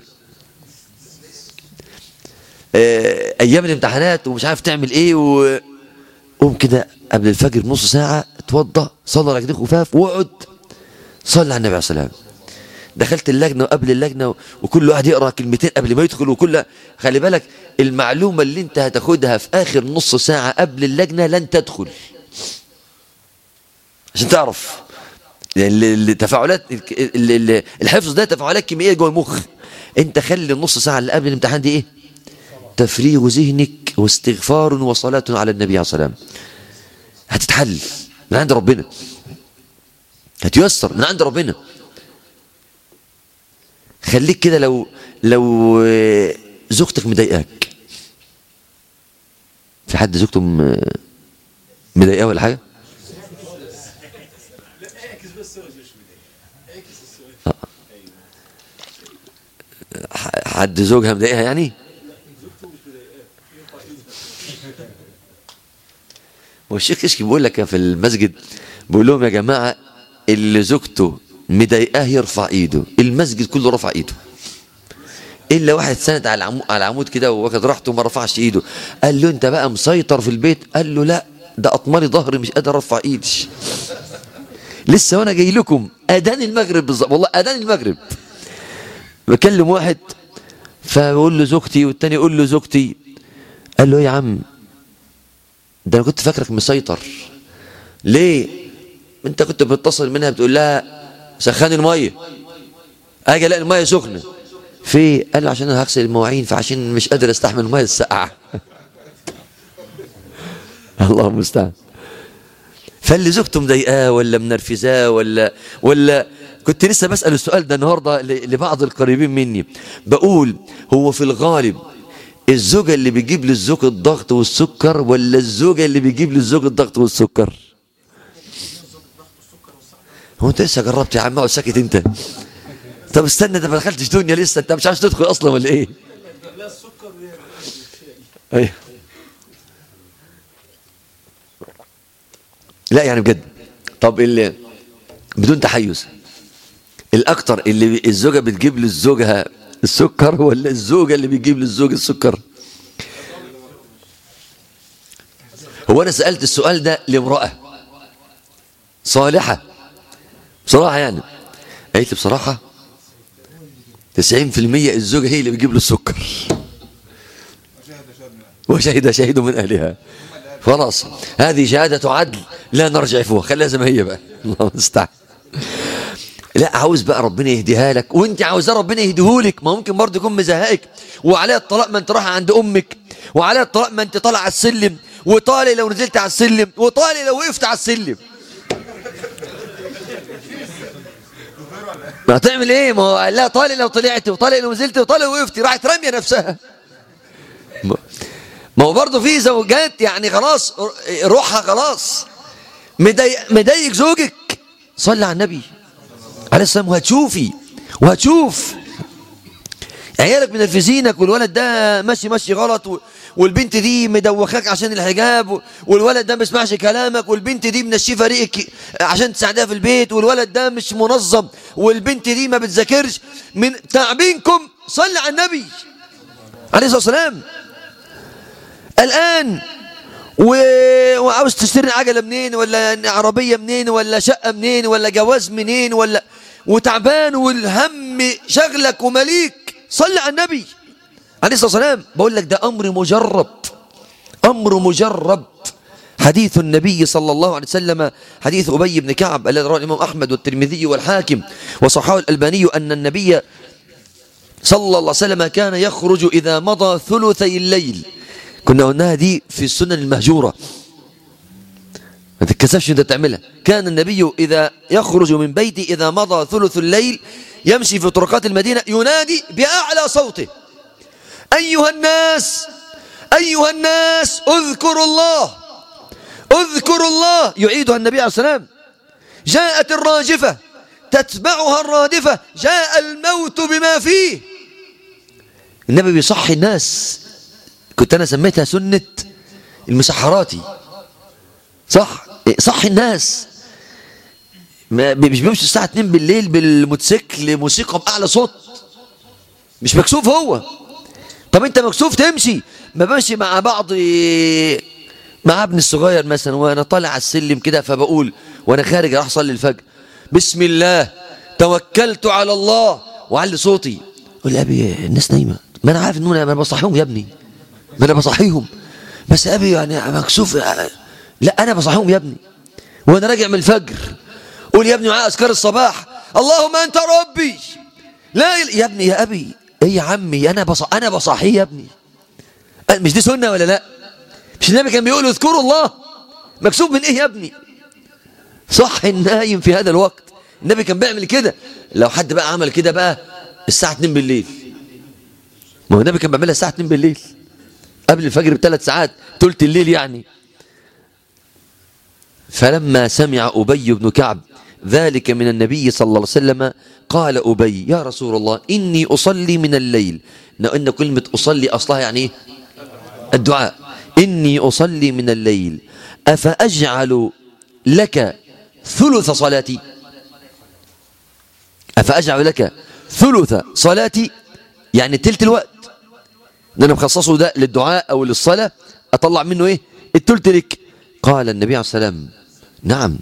اه ايام الامتحانات ومش عارف تعمل ايه و قوم كده قبل الفجر بنص ساعه اتوضى صلى ركعتين خفاف واقعد صلي على النبي عليه الصلاه والسلام دخلت اللجنه وقبل اللجنه وكل واحد يقرا كلمتين قبل ما يدخل وكل خلي بالك المعلومه اللي انت هتاخدها في اخر نص ساعه قبل اللجنه لن تدخل عشان تعرف يعني التفاعلات الحفظ ده تفاعلات كيميائيه جوه المخ انت خلي النص ساعه اللي قبل الامتحان دي ايه تفريغ ذهنك واستغفار وصلاه على النبي عليه الصلاه والسلام هتتحل من عند ربنا هتيسر من عند ربنا خليك كده لو لو زوجتك مضايقاك في حد زوجته مضايقاه ولا حاجه حد زوجها مضايقها يعني والشيخ كشكي بيقول لك في المسجد بيقول لهم يا جماعه اللي زوجته مضايقاه يرفع ايده المسجد كله رفع ايده الا واحد سند على العمود على العمود كده واخد راحته وما رفعش ايده قال له انت بقى مسيطر في البيت قال له لا ده اطمري ظهري مش قادر ارفع ايدي لسه وانا جاي لكم اذان المغرب بالظبط والله اذان المغرب بكلم واحد فبقول له زوجتي والتاني يقول له زوجتي قال له يا عم ده انا كنت فاكرك مسيطر ليه انت كنت بتتصل منها بتقول لها سخني الميه اجي الاقي الميه سخنه في قال له عشان انا هغسل المواعين فعشان مش قادر استحمل الميه الساقعه الله المستعان فاللي زوجته مضايقاه ولا منرفزاه ولا ولا كنت لسه بسأل السؤال ده النهارده ل- لبعض القريبين مني بقول هو في الغالب الزوجة اللي بيجيب للزوج الضغط والسكر ولا الزوجة اللي بيجيب للزوج الضغط والسكر هو انت لسه جربت يا عم اقعد ساكت انت طب استنى ده ما دخلتش دنيا لسه انت مش عايز تدخل اصلا ولا ايه ايوه لا يعني بجد طب اللي بدون تحيز الاكتر اللي الزوجه بتجيب للزوجها السكر ولا الزوجه اللي بتجيب للزوج السكر هو انا سالت السؤال ده لامراه صالحه بصراحه يعني قالت لي بصراحه 90% الزوجه هي اللي بتجيب له السكر وشهد شاهد من اهلها خلاص هذه شهاده عدل لا نرجع فيها خليها زي ما هي بقى الله المستعان لا عاوز بقى ربنا يهديها لك وانت عاوزاه ربنا يهديهولك ما ممكن برضه يكون مزهقك وعليها الطلاق ما انت رايحه عند امك وعليها الطلاق ما انت طالع على السلم وطالع لو نزلت على السلم وطالع لو وقفت على السلم ما هتعمل ايه ما هو قال لها طالع لو طلعت وطالع لو نزلت وطالع لو وقفت راحت راميه نفسها ما- ما هو برضه في زوجات يعني خلاص روحها خلاص مضايق مضايق زوجك صلي على النبي عليه السلام وهتشوفي وهتشوف عيالك منرفزينك والولد ده ماشي ماشي غلط و- والبنت دي مدوخاك عشان الحجاب و- والولد ده ما بيسمعش كلامك والبنت دي منشفه ريقك عشان تساعدها في البيت والولد ده مش منظم والبنت دي ما بتذاكرش من تعبينكم صلي على النبي عليه الصلاه والسلام الآن و... وعاوز تشتري عجلة منين ولا عربية منين ولا شقة منين ولا جواز منين ولا وتعبان والهم شغلك ومليك صلي على النبي عليه الصلاة والسلام بقول لك ده أمر مجرب أمر مجرب حديث النبي صلى الله عليه وسلم حديث أبي بن كعب الذي رواه الإمام أحمد والترمذي والحاكم وصححه الألباني أن النبي صلى الله عليه وسلم كان يخرج إذا مضى ثلثي الليل كنا قلناها دي في السنن المهجورة ما تتكسفش انت تعملها كان النبي إذا يخرج من بيته إذا مضى ثلث الليل يمشي في طرقات المدينة ينادي بأعلى صوته أيها الناس أيها الناس اذكروا الله اذكروا الله يعيدها النبي عليه السلام جاءت الراجفة تتبعها الرادفة جاء الموت بما فيه النبي بيصحي الناس كنت أنا سميتها سنة المسحراتي صح صح الناس ما مش بيمشي الساعة 2 بالليل بالموتوسيكل موسيقى بأعلى صوت مش مكسوف هو طب انت مكسوف تمشي ما بمشي مع بعض مع ابني الصغير مثلا وانا طالع على السلم كده فبقول وانا خارج راح اصلي الفجر بسم الله توكلت على الله وعلي صوتي يقول لي يا ابي الناس نايمه ما انا عارف ان انا بصحيهم يا ابني ما انا بصحيهم بس يا ابي يعني مكسوف لا انا بصحيهم يا ابني وانا راجع من الفجر قول يا ابني معايا اذكار الصباح اللهم انت ربي لا يا ابني يا ابي ايه يا عمي انا بص... انا بصحيه يا ابني مش دي سنه ولا لا مش النبي كان بيقول اذكروا الله مكسوف من ايه يا ابني صح النايم في هذا الوقت النبي كان بيعمل كده لو حد بقى عمل كده بقى الساعه 2 بالليل ما هو النبي كان بيعملها الساعه 2 بالليل قبل الفجر بثلاث ساعات ثلث الليل يعني فلما سمع أبي بن كعب ذلك من النبي صلى الله عليه وسلم قال أبي يا رسول الله إني أصلي من الليل إن كلمة أصلي أصلها يعني إيه؟ الدعاء إني أصلي من الليل أفأجعل لك ثلث صلاتي أفأجعل لك ثلث صلاتي يعني تلت الوقت ان انا مخصصه ده للدعاء او للصلاه اطلع منه ايه التلت لك قال النبي عليه السلام نعم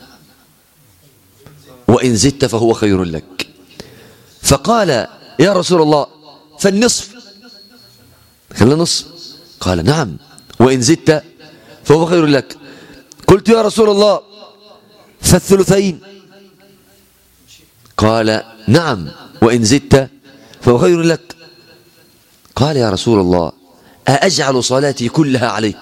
وان زدت فهو خير لك فقال يا رسول الله فالنصف خلى نصف قال نعم وان زدت فهو خير لك قلت يا رسول الله فالثلثين قال نعم وان زدت فهو خير لك قال يا رسول الله أأجعل صلاتي كلها عليك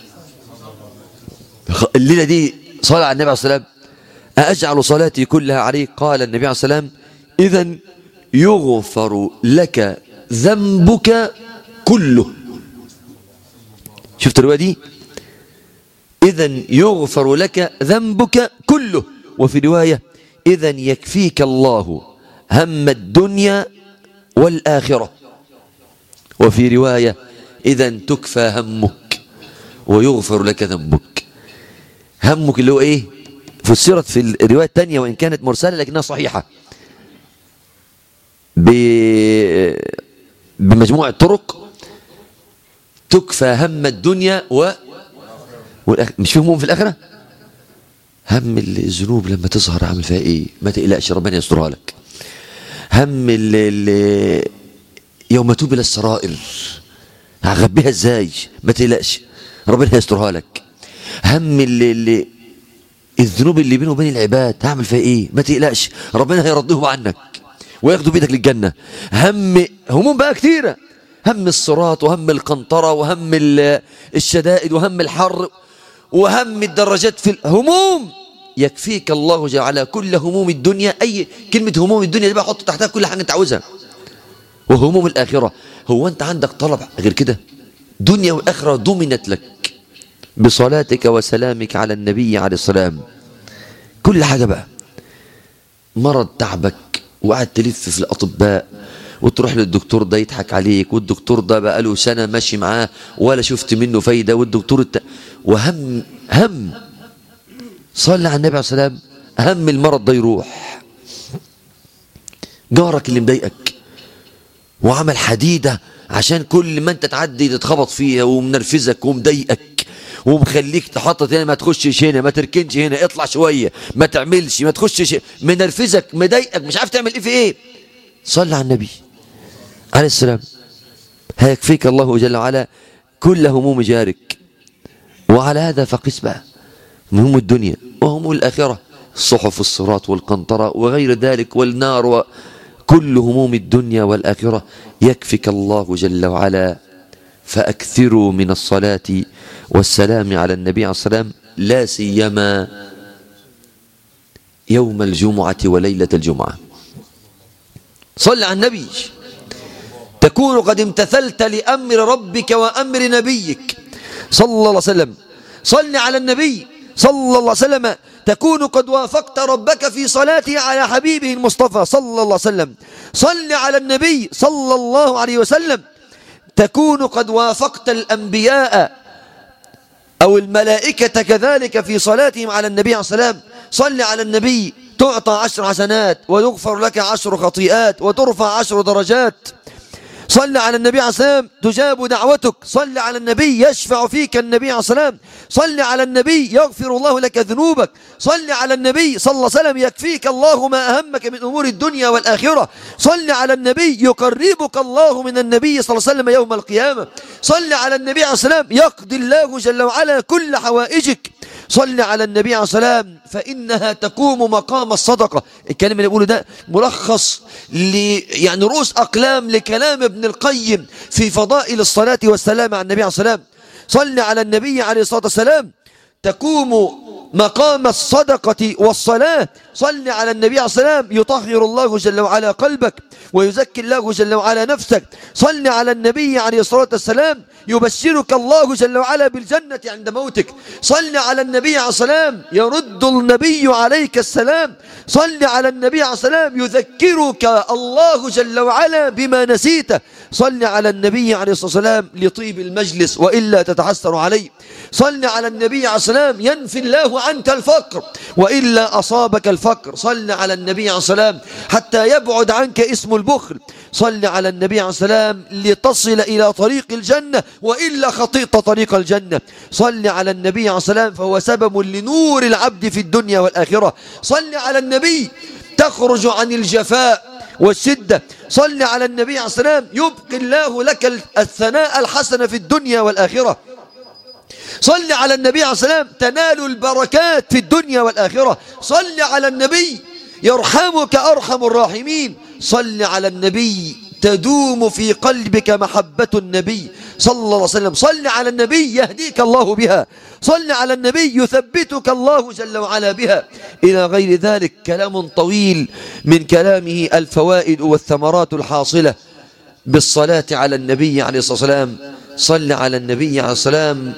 الليلة دي صلاة على النبي عليه الصلاة والسلام أأجعل صلاتي كلها عليك قال النبي عليه الصلاة والسلام إذا يغفر لك ذنبك كله شفت الرواية دي إذا يغفر لك ذنبك كله وفي رواية إذا يكفيك الله هم الدنيا والآخرة وفي رواية إذا تكفى همك ويغفر لك ذنبك همك اللي هو إيه فسرت في الرواية الثانية وإن كانت مرسلة لكنها صحيحة بمجموعة طرق تكفى هم الدنيا و والأخ... مش في هموم في الآخرة هم الذنوب لما تظهر عامل فيها ايه ما تقلقش ربنا يسترها لك هم ال... ال... يوم توب الى السرائر هغبيها ازاي ما تقلقش ربنا يسترها لك هم ال... ال... الذنوب اللي بينه وبين العباد هعمل فيها ايه ما تقلقش ربنا هيرضيهم عنك وياخدوا بيدك للجنة هم هموم بقى كتيرة هم الصراط وهم القنطرة وهم الشدائد وهم الحر وهم الدرجات في الهموم يكفيك الله جل وعلا كل هموم الدنيا أي كلمة هموم الدنيا دي بقى حط تحتها كل حاجة أنت عاوزها وهموم الآخرة هو أنت عندك طلب غير كده دنيا وآخرة ضمنت لك بصلاتك وسلامك على النبي عليه السلام كل حاجة بقى مرض تعبك وقعد تلف في الأطباء وتروح للدكتور ده يضحك عليك والدكتور ده بقى له سنة ماشي معاه ولا شفت منه فايدة والدكتور الت... وهم هم صلى على النبي عليه السلام هم المرض ده يروح جارك اللي مضايقك وعمل حديدة عشان كل ما انت تعدي تتخبط فيها ومنرفزك ومضايقك ومخليك تحطط هنا ما تخشش هنا ما تركنش هنا اطلع شوية ما تعملش ما تخشش منرفزك مضايقك مش عارف تعمل ايه في ايه صلى على النبي عليه السلام هيكفيك الله جل وعلا كل هموم جارك وعلى هذا فقس بقى هموم الدنيا وهموم الآخرة الصحف الصراط والقنطرة وغير ذلك والنار وكل هموم الدنيا والآخرة يكفك الله جل وعلا فأكثروا من الصلاة والسلام على النبي عليه السلام لا سيما يوم الجمعة وليلة الجمعة صل على النبي تكون قد امتثلت لأمر ربك وأمر نبيك صلى الله عليه وسلم صل على النبي صلى الله عليه وسلم تكون قد وافقت ربك في صلاته على حبيبه المصطفى صلى الله عليه وسلم صل على النبي صلى الله عليه وسلم تكون قد وافقت الأنبياء أو الملائكة كذلك في صلاتهم على النبي عليه السلام صل على النبي تعطى عشر حسنات ويغفر لك عشر خطيئات وترفع عشر درجات صل على النبي عليه السلام تجاب دعوتك صل على النبي يشفع فيك النبي عليه السلام صل على النبي يغفر الله لك ذنوبك صل على النبي صلى الله عليه وسلم يكفيك الله ما أهمك من أمور الدنيا والآخرة صل على النبي يقربك الله من النبي صلى الله عليه وسلم يوم القيامة صل على النبي عليه السلام يقضي الله جل وعلا كل حوائجك صل على النبي عليه السلام فإنها تقوم مقام الصدقة الكلام اللي بقوله ده ملخص ل يعني رؤوس أقلام لكلام ابن القيم في فضائل الصلاة والسلام على النبي عليه السلام صل على النبي عليه الصلاة والسلام تقوم مقام الصدقة والصلاة صل على النبي عليه السلام يطهر الله جل وعلا قلبك ويزكي الله جل وعلا نفسك صل على النبي عليه الصلاة والسلام يبشرك الله جل وعلا بالجنة عند موتك صل على النبي عليه السلام يرد النبي عليك السلام صل على النبي عليه السلام يذكرك الله جل وعلا بما نسيته صل على النبي عليه الصلاة والسلام لطيب المجلس وإلا تتحسر عليه صل على النبي عليه السلام ينفي الله عنك الفقر وإلا أصابك الفقر صل على النبي عليه السلام حتى يبعد عنك اسم البخل صل على النبي عليه السلام لتصل إلى طريق الجنة وإلا خطيط طريق الجنة صل على النبي عليه السلام فهو سبب لنور العبد في الدنيا والآخرة صل على النبي تخرج عن الجفاء والشدة صل على النبي عليه السلام يبقي الله لك الثناء الحسن في الدنيا والآخرة صل على النبي عليه السلام تنال البركات في الدنيا والآخرة صل على النبي يرحمك أرحم الراحمين صل على النبي تدوم في قلبك محبة النبي صلى الله عليه وسلم صل على النبي يهديك الله بها صل على النبي يثبتك الله جل وعلا بها إلى غير ذلك كلام طويل من كلامه الفوائد والثمرات الحاصلة بالصلاة على النبي عليه الصلاة والسلام صل على النبي عليه الصلاة والسلام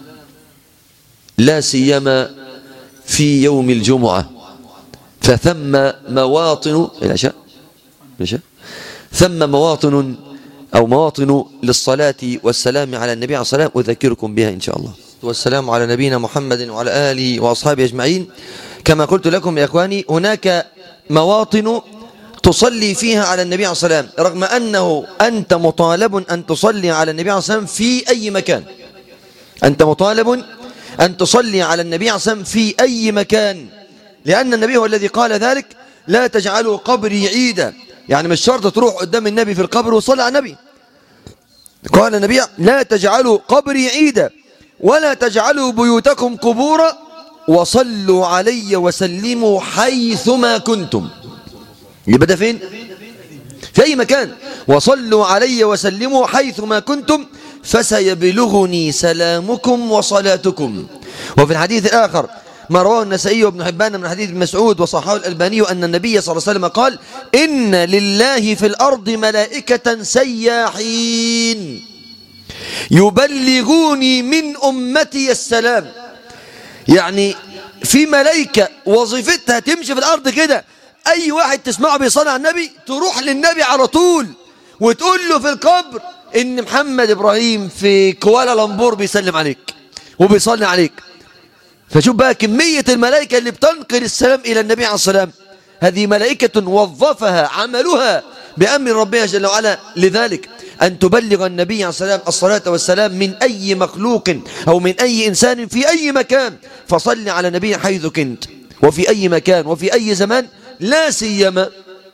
لا سيما في يوم الجمعة فثم مواطن العشاء العشاء ثم مواطن أو مواطن للصلاة والسلام على النبي عليه الصلاة والسلام أذكركم بها إن شاء الله والسلام على نبينا محمد وعلى آله وأصحابه أجمعين كما قلت لكم يا إخواني هناك مواطن تصلي فيها على النبي عليه الصلاة والسلام رغم أنه أنت مطالب أن تصلي على النبي عليه الصلاة والسلام في أي مكان أنت مطالب أن تصلي على النبي عليه الصلاة والسلام في أي مكان لأن النبي هو الذي قال ذلك لا تجعلوا قبري عيدا يعني مش شرط تروح قدام النبي في القبر وصلي على النبي قال النبي لا تجعلوا قبري عيدا ولا تجعلوا بيوتكم قبورا وصلوا علي وسلموا حيثما كنتم يبقى ده فين في أي مكان وصلوا علي وسلموا حيثما كنتم فسيبلغني سلامكم وصلاتكم وفي الحديث الآخر ما رواه النسائي وابن حبان من حديث ابن مسعود وصححه الألباني أن النبي صلى الله عليه وسلم قال إن لله في الأرض ملائكة سياحين يبلغوني من أمتي السلام يعني في ملائكة وظيفتها تمشي في الأرض كده أي واحد تسمعه بيصلي على النبي تروح للنبي على طول وتقول له في القبر إن محمد إبراهيم في كوالالمبور بيسلم عليك وبيصلي عليك فشوف بقى كمية الملائكة اللي بتنقل السلام إلى النبي عليه السلام هذه ملائكة وظفها عملها بأمر ربها جل وعلا لذلك أن تبلغ النبي عليه السلام الصلاة والسلام من أي مخلوق أو من أي إنسان في أي مكان فصل على النبي حيث كنت وفي أي مكان وفي أي زمان لا سيما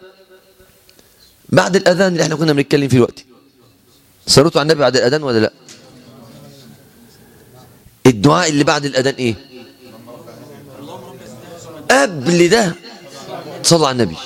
بعد الأذان اللي احنا كنا بنتكلم فيه الوقت صلوتوا على النبي بعد الأذان ولا لا الدعاء اللي بعد الأذان إيه قبل ده صلى على النبي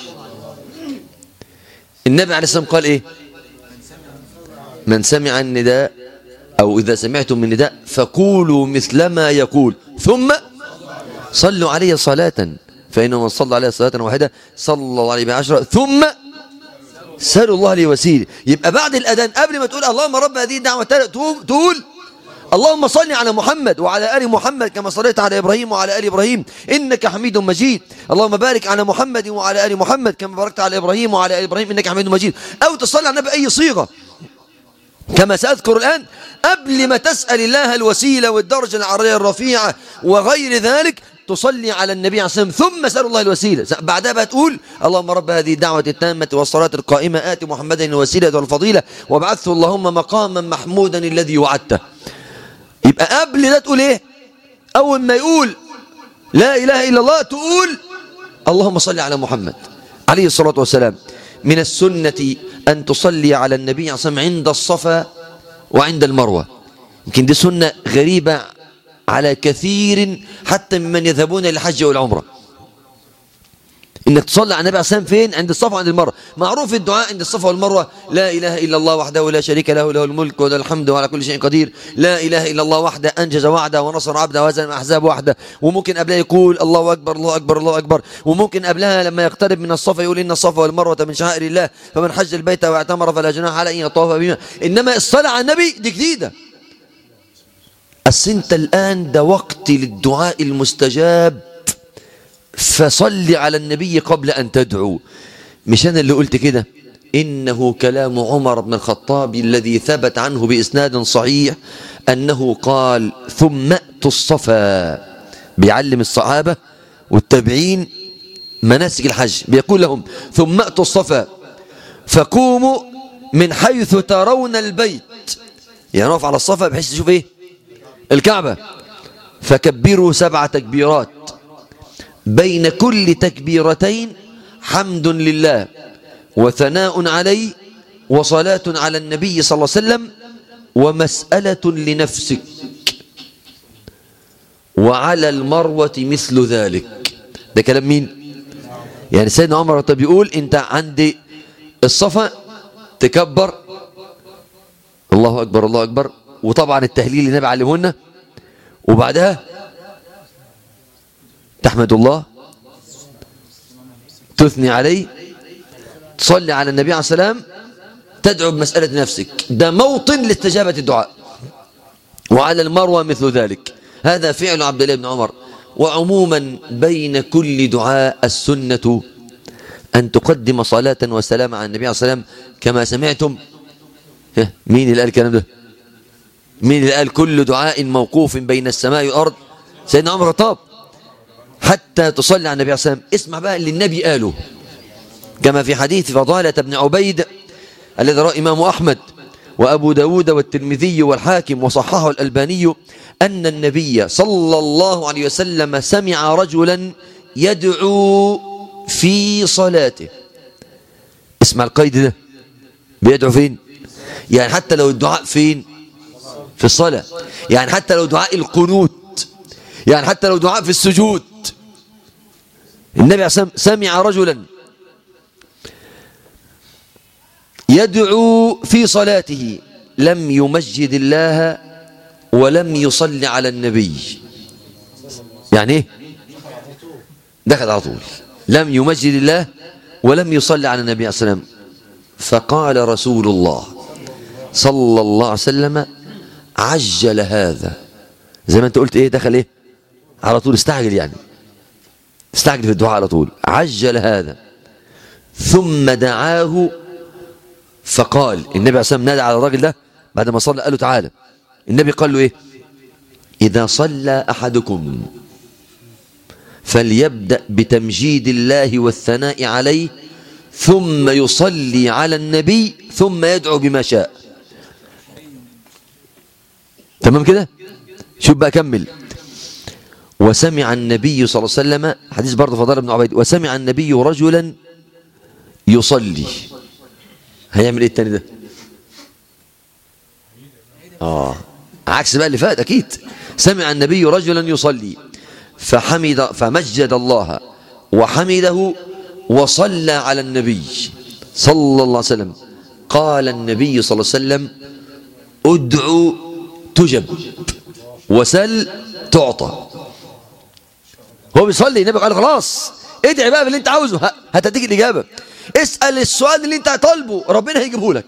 النبي عليه السلام قال إيه من سمع النداء أو إذا سمعتم النداء فقولوا مثل ما يقول ثم صلوا عليه صلاة فإنه من صلى عليه صلاة واحدة صلى الله عليه بعشرة ثم سألوا الله لي وسيلة يبقى بعد الأذان قبل ما تقول اللهم رب هذه الدعوة تقول اللهم صل على محمد وعلى آل محمد كما صليت على إبراهيم وعلى آل إبراهيم إنك حميد مجيد اللهم بارك على محمد وعلى آل محمد كما باركت على إبراهيم وعلى آل إبراهيم إنك حميد مجيد أو تصلي على النبي بأي صيغة كما سأذكر الآن قبل ما تسأل الله الوسيلة والدرجة العرية الرفيعة وغير ذلك تصلي على النبي عليه الصلاة والسلام ثم سأل الله الوسيلة بعدها بقى تقول اللهم رب هذه الدعوة التامة والصلاة القائمة آت محمدا الوسيلة والفضيلة وابعثه اللهم مقاما محمودا الذي وعدته يبقى قبل ده تقول ايه اول ما يقول لا اله الا الله تقول اللهم صل على محمد عليه الصلاة والسلام من السنة أن تصلي على النبي عليه الصلاة والسلام عند الصفا وعند المروة يمكن دي سنة غريبة على كثير حتى ممن يذهبون للحج والعمرة انك تصلي على النبي عليه الصلاه والسلام فين عند الصفا وعند المروه معروف الدعاء عند الصفا والمروه لا اله الا الله وحده لا شريك له له الملك وله الحمد وعلى كل شيء قدير لا اله الا الله وحده انجز وعده ونصر عبده وهزم احزاب وحده وممكن قبلها يقول الله اكبر الله اكبر الله اكبر وممكن قبلها لما يقترب من الصفا يقول ان الصفا والمروه من شعائر الله فمن حج البيت واعتمر فلا جناح على ان يطوف بهما انما الصلاه على النبي دي جديده بس انت الان ده وقت للدعاء المستجاب فصل على النبي قبل أن تدعو مش أنا اللي قلت كده إنه كلام عمر بن الخطاب الذي ثبت عنه بإسناد صحيح أنه قال ثم أتوا الصفا بيعلم الصحابة والتابعين مناسك الحج بيقول لهم ثم أتوا الصفا فقوموا من حيث ترون البيت يعني نقف على الصفا بحيث تشوف ايه الكعبة فكبروا سبع تكبيرات بين كل تكبيرتين حمد لله وثناء عليه وصلاة على النبي صلى الله عليه وسلم ومسألة لنفسك وعلى المروة مثل ذلك ده كلام مين يعني سيدنا عمر طب بيقول انت عند الصفا تكبر الله أكبر الله أكبر وطبعا التهليل اللي النبي علمه لنا وبعدها تحمد الله تثني عليه تصلي على النبي عليه السلام تدعو بمسألة نفسك ده موطن لاستجابة الدعاء وعلى المروى مثل ذلك هذا فعل عبد الله بن عمر وعموما بين كل دعاء السنة أن تقدم صلاة وسلام على النبي عليه الصلاة والسلام كما سمعتم ها، مين اللي قال الكلام ده مين اللي قال كل دعاء موقوف بين السماء والأرض سيدنا عمر الخطاب حتى تصلي على النبي عليه الصلاة والسلام اسمع بقى اللي النبي قاله كما في حديث فضالة بن عبيد الذي رأى إمام أحمد وأبو داود والترمذي والحاكم وصححه الألباني أن النبي صلى الله عليه وسلم سمع رجلا يدعو في صلاته اسمع القيد ده بيدعو فين يعني حتى لو الدعاء فين في الصلاة يعني حتى لو دعاء القنوت يعني حتى لو دعاء في السجود النبي عليه الصلاة والسلام سمع رجلا يدعو في صلاته لم يمجد الله ولم يصل على النبي يعني ايه دخل على طول لم يمجد الله ولم يصلي على النبي عليه الصلاة والسلام فقال رسول الله صلى الله عليه وسلم عجل هذا زي ما انت قلت ايه دخل ايه على طول استعجل يعني استعجل في الدعاء على طول عجل هذا ثم دعاه فقال النبي عليه الصلاة والسلام نادى على الراجل ده بعد ما صلى قال له تعالى النبي قال له ايه إذا صلى أحدكم فليبدأ بتمجيد الله والثناء عليه ثم يصلي على النبي ثم يدعو بما شاء تمام كده شوف بقى كمل وسمع النبي صلى الله عليه وسلم حديث برضه فضل بن عبيد وسمع النبي رجلا يصلي هيعمل ايه التاني ده اه عكس بقى اللي فات اكيد سمع النبي رجلا يصلي فحمد فمجد الله وحمده وصلى على النبي صلى الله عليه وسلم قال النبي صلى الله عليه وسلم ادعو تجب وسل تعطى هو بيصلي النبي قال خلاص ادعي بقى باللي انت عاوزه ه- هتديك الاجابه اسال السؤال اللي انت طالبه ربنا هيجيبه لك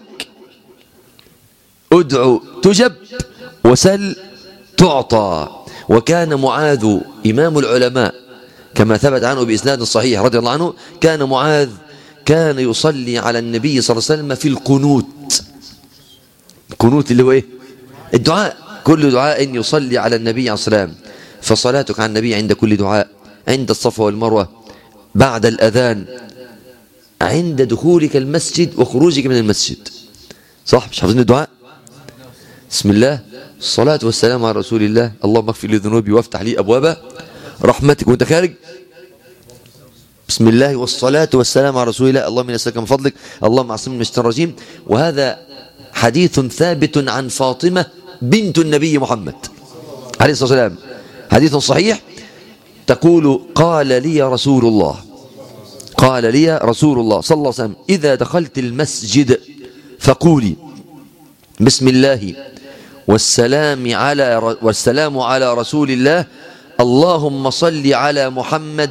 ادعو تجب وسل تعطى وكان معاذ إمام العلماء كما ثبت عنه بإسناد صحيح رضي الله عنه كان معاذ كان يصلي على النبي صلى الله عليه وسلم في القنوت القنوت اللي هو ايه الدعاء كل دعاء يصلي على النبي عليه الصلاة والسلام فصلاتك على النبي عند كل دعاء عند الصفا والمروة بعد الأذان عند دخولك المسجد وخروجك من المسجد صح مش حافظين الدعاء بسم الله الصلاة والسلام على رسول الله اللهم اغفر لي ذنوبي وافتح لي أبواب رحمتك وانت خارج بسم الله والصلاة والسلام على رسول الله اللهم نسألك من فضلك اللهم اعصمني من الشيطان الرجيم وهذا حديث ثابت عن فاطمة بنت النبي محمد عليه الصلاة والسلام حديث صحيح تقول قال لي رسول الله قال لي رسول الله صلى الله عليه وسلم إذا دخلت المسجد فقولي بسم الله والسلام على والسلام على رسول الله اللهم صل على محمد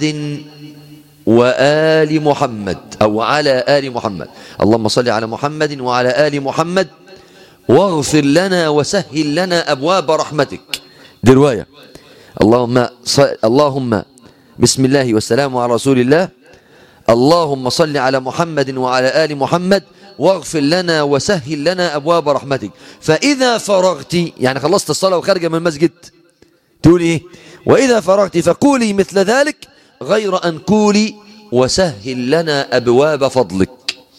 وآل محمد أو على آل محمد اللهم صل على محمد وعلى آل محمد واغفر لنا وسهل لنا أبواب رحمتك دي رواية اللهم ص... اللهم بسم الله والسلام على رسول الله اللهم صل على محمد وعلى آل محمد واغفر لنا وسهل لنا أبواب رحمتك فإذا فرغت يعني خلصت الصلاة وخارجة من المسجد تقول إيه وإذا فرغت فقولي مثل ذلك غير أن قولي وسهل لنا أبواب فضلك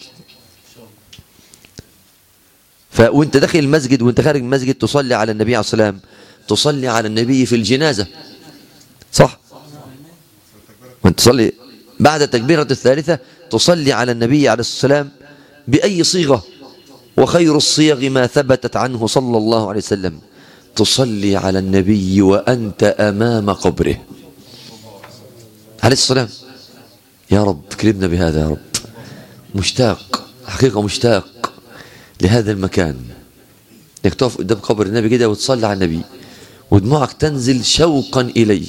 ف... وانت داخل المسجد وانت خارج المسجد تصلي على النبي عليه الصلاة والسلام تصلي على النبي في الجنازة صح وانت تصلي بعد التكبيرة الثالثة تصلي على النبي عليه الصلاة والسلام بأي صيغة وخير الصيغ ما ثبتت عنه صلى الله عليه وسلم تصلي على النبي وأنت أمام قبره عليه الصلاة والسلام يا رب كرمنا بهذا يا رب مشتاق حقيقة مشتاق لهذا المكان انك تقف قدام قبر النبي كده وتصلي على النبي ودموعك تنزل شوقا إليه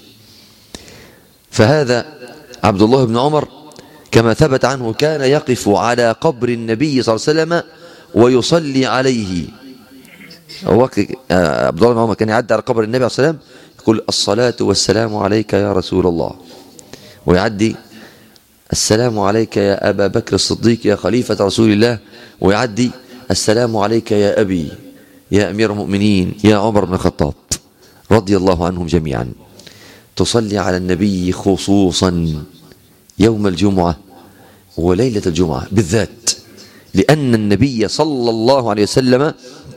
فهذا عبد الله بن عمر كما ثبت عنه كان يقف على قبر النبي صلى الله عليه وسلم ويصلي عليه هو عبد الله بن عمر كان يعدي على قبر النبي صلى الله عليه وسلم يقول الصلاة والسلام عليك يا رسول الله ويعدي السلام عليك يا أبا بكر الصديق يا خليفة رسول الله ويعدي السلام عليك يا أبي يا أمير المؤمنين يا عمر بن الخطاب رضي الله عنهم جميعا تصلي على النبي خصوصا يوم الجمعة وليلة الجمعة بالذات لأن النبي صلى الله عليه وسلم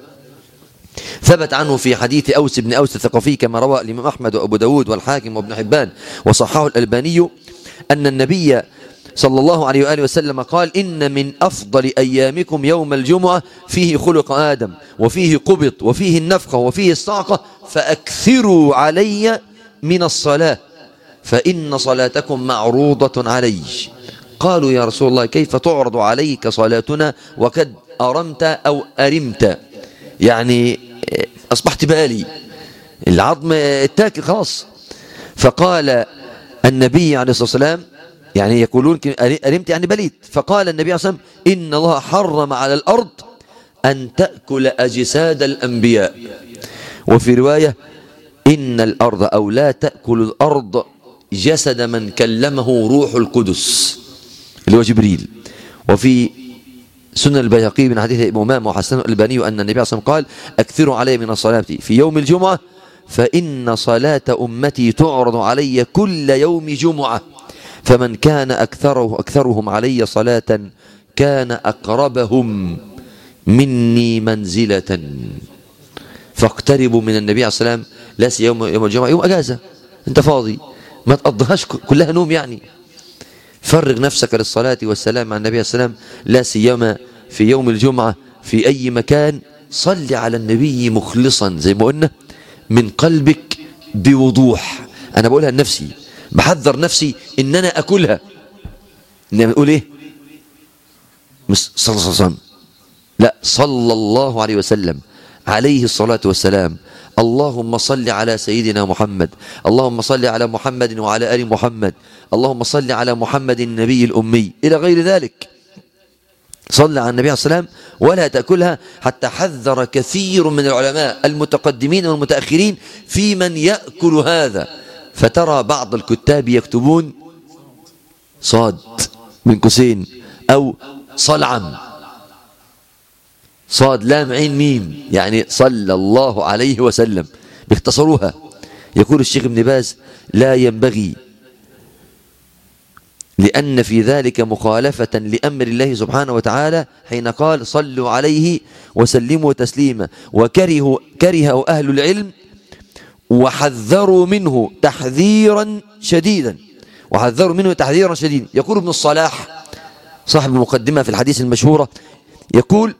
ثبت عنه في حديث أوس بن أوس الثقفي كما روى الإمام أحمد وأبو داود والحاكم وابن حبان وصححه الألباني أن النبي صلى الله عليه وآله وسلم قال إن من أفضل أيامكم يوم الجمعة فيه خلق آدم وفيه قبط وفيه النفقة وفيه الصعقة فأكثروا علي من الصلاة فإن صلاتكم معروضة علي قالوا يا رسول الله كيف تعرض عليك صلاتنا وقد أرمت أو أرمت يعني أصبحت بالي العظم اتاكل خلاص فقال النبي عليه الصلاة والسلام يعني يقولون أرمت يعني بليت فقال النبي عليه الصلاة والسلام إن الله حرم على الأرض أن تأكل أجساد الأنبياء وفي رواية إن الأرض أو لا تأكل الأرض جسد من كلمه روح القدس اللي هو جبريل وفي سنن البيهقي من حديث ابن امام وحسن الباني أن النبي صلى الله عليه وسلم قال أكثروا علي من الصلاة في يوم الجمعة فإن صلاة أمتي تعرض علي كل يوم جمعة فمن كان أكثره أكثرهم علي صلاة كان أقربهم مني منزلة فاقتربوا من النبي عليه الصلاة والسلام لا يوم يوم الجمعة يوم أجازة أنت فاضي ما تقضيهاش كلها نوم يعني فرغ نفسك للصلاة والسلام على النبي صلى الله عليه وسلم لا سيما في يوم الجمعة في أي مكان صل على النبي مخلصا زي ما قلنا من قلبك بوضوح أنا بقولها لنفسي بحذر نفسي إن أنا أكلها إنما نقول إيه مش صلى الله عليه وسلم لا صلى الله عليه وسلم عليه الصلاة والسلام اللهم صل على سيدنا محمد اللهم صل على محمد وعلى آل محمد اللهم صل على محمد النبي الأمي إلى غير ذلك صلى على النبي عليه السلام ولا تأكلها حتى حذر كثير من العلماء المتقدمين والمتأخرين في من يأكل هذا فترى بعض الكتاب يكتبون صاد من كسين أو صلعم صاد لام عين ميم يعني صلى الله عليه وسلم بيختصروها يقول الشيخ ابن باز لا ينبغي لأن في ذلك مخالفة لأمر الله سبحانه وتعالى حين قال صلوا عليه وسلموا تسليما وكره كره أهل العلم وحذروا منه تحذيرا شديدا وحذروا منه تحذيرا شديدا يقول ابن الصلاح صاحب المقدمة في الحديث المشهورة يقول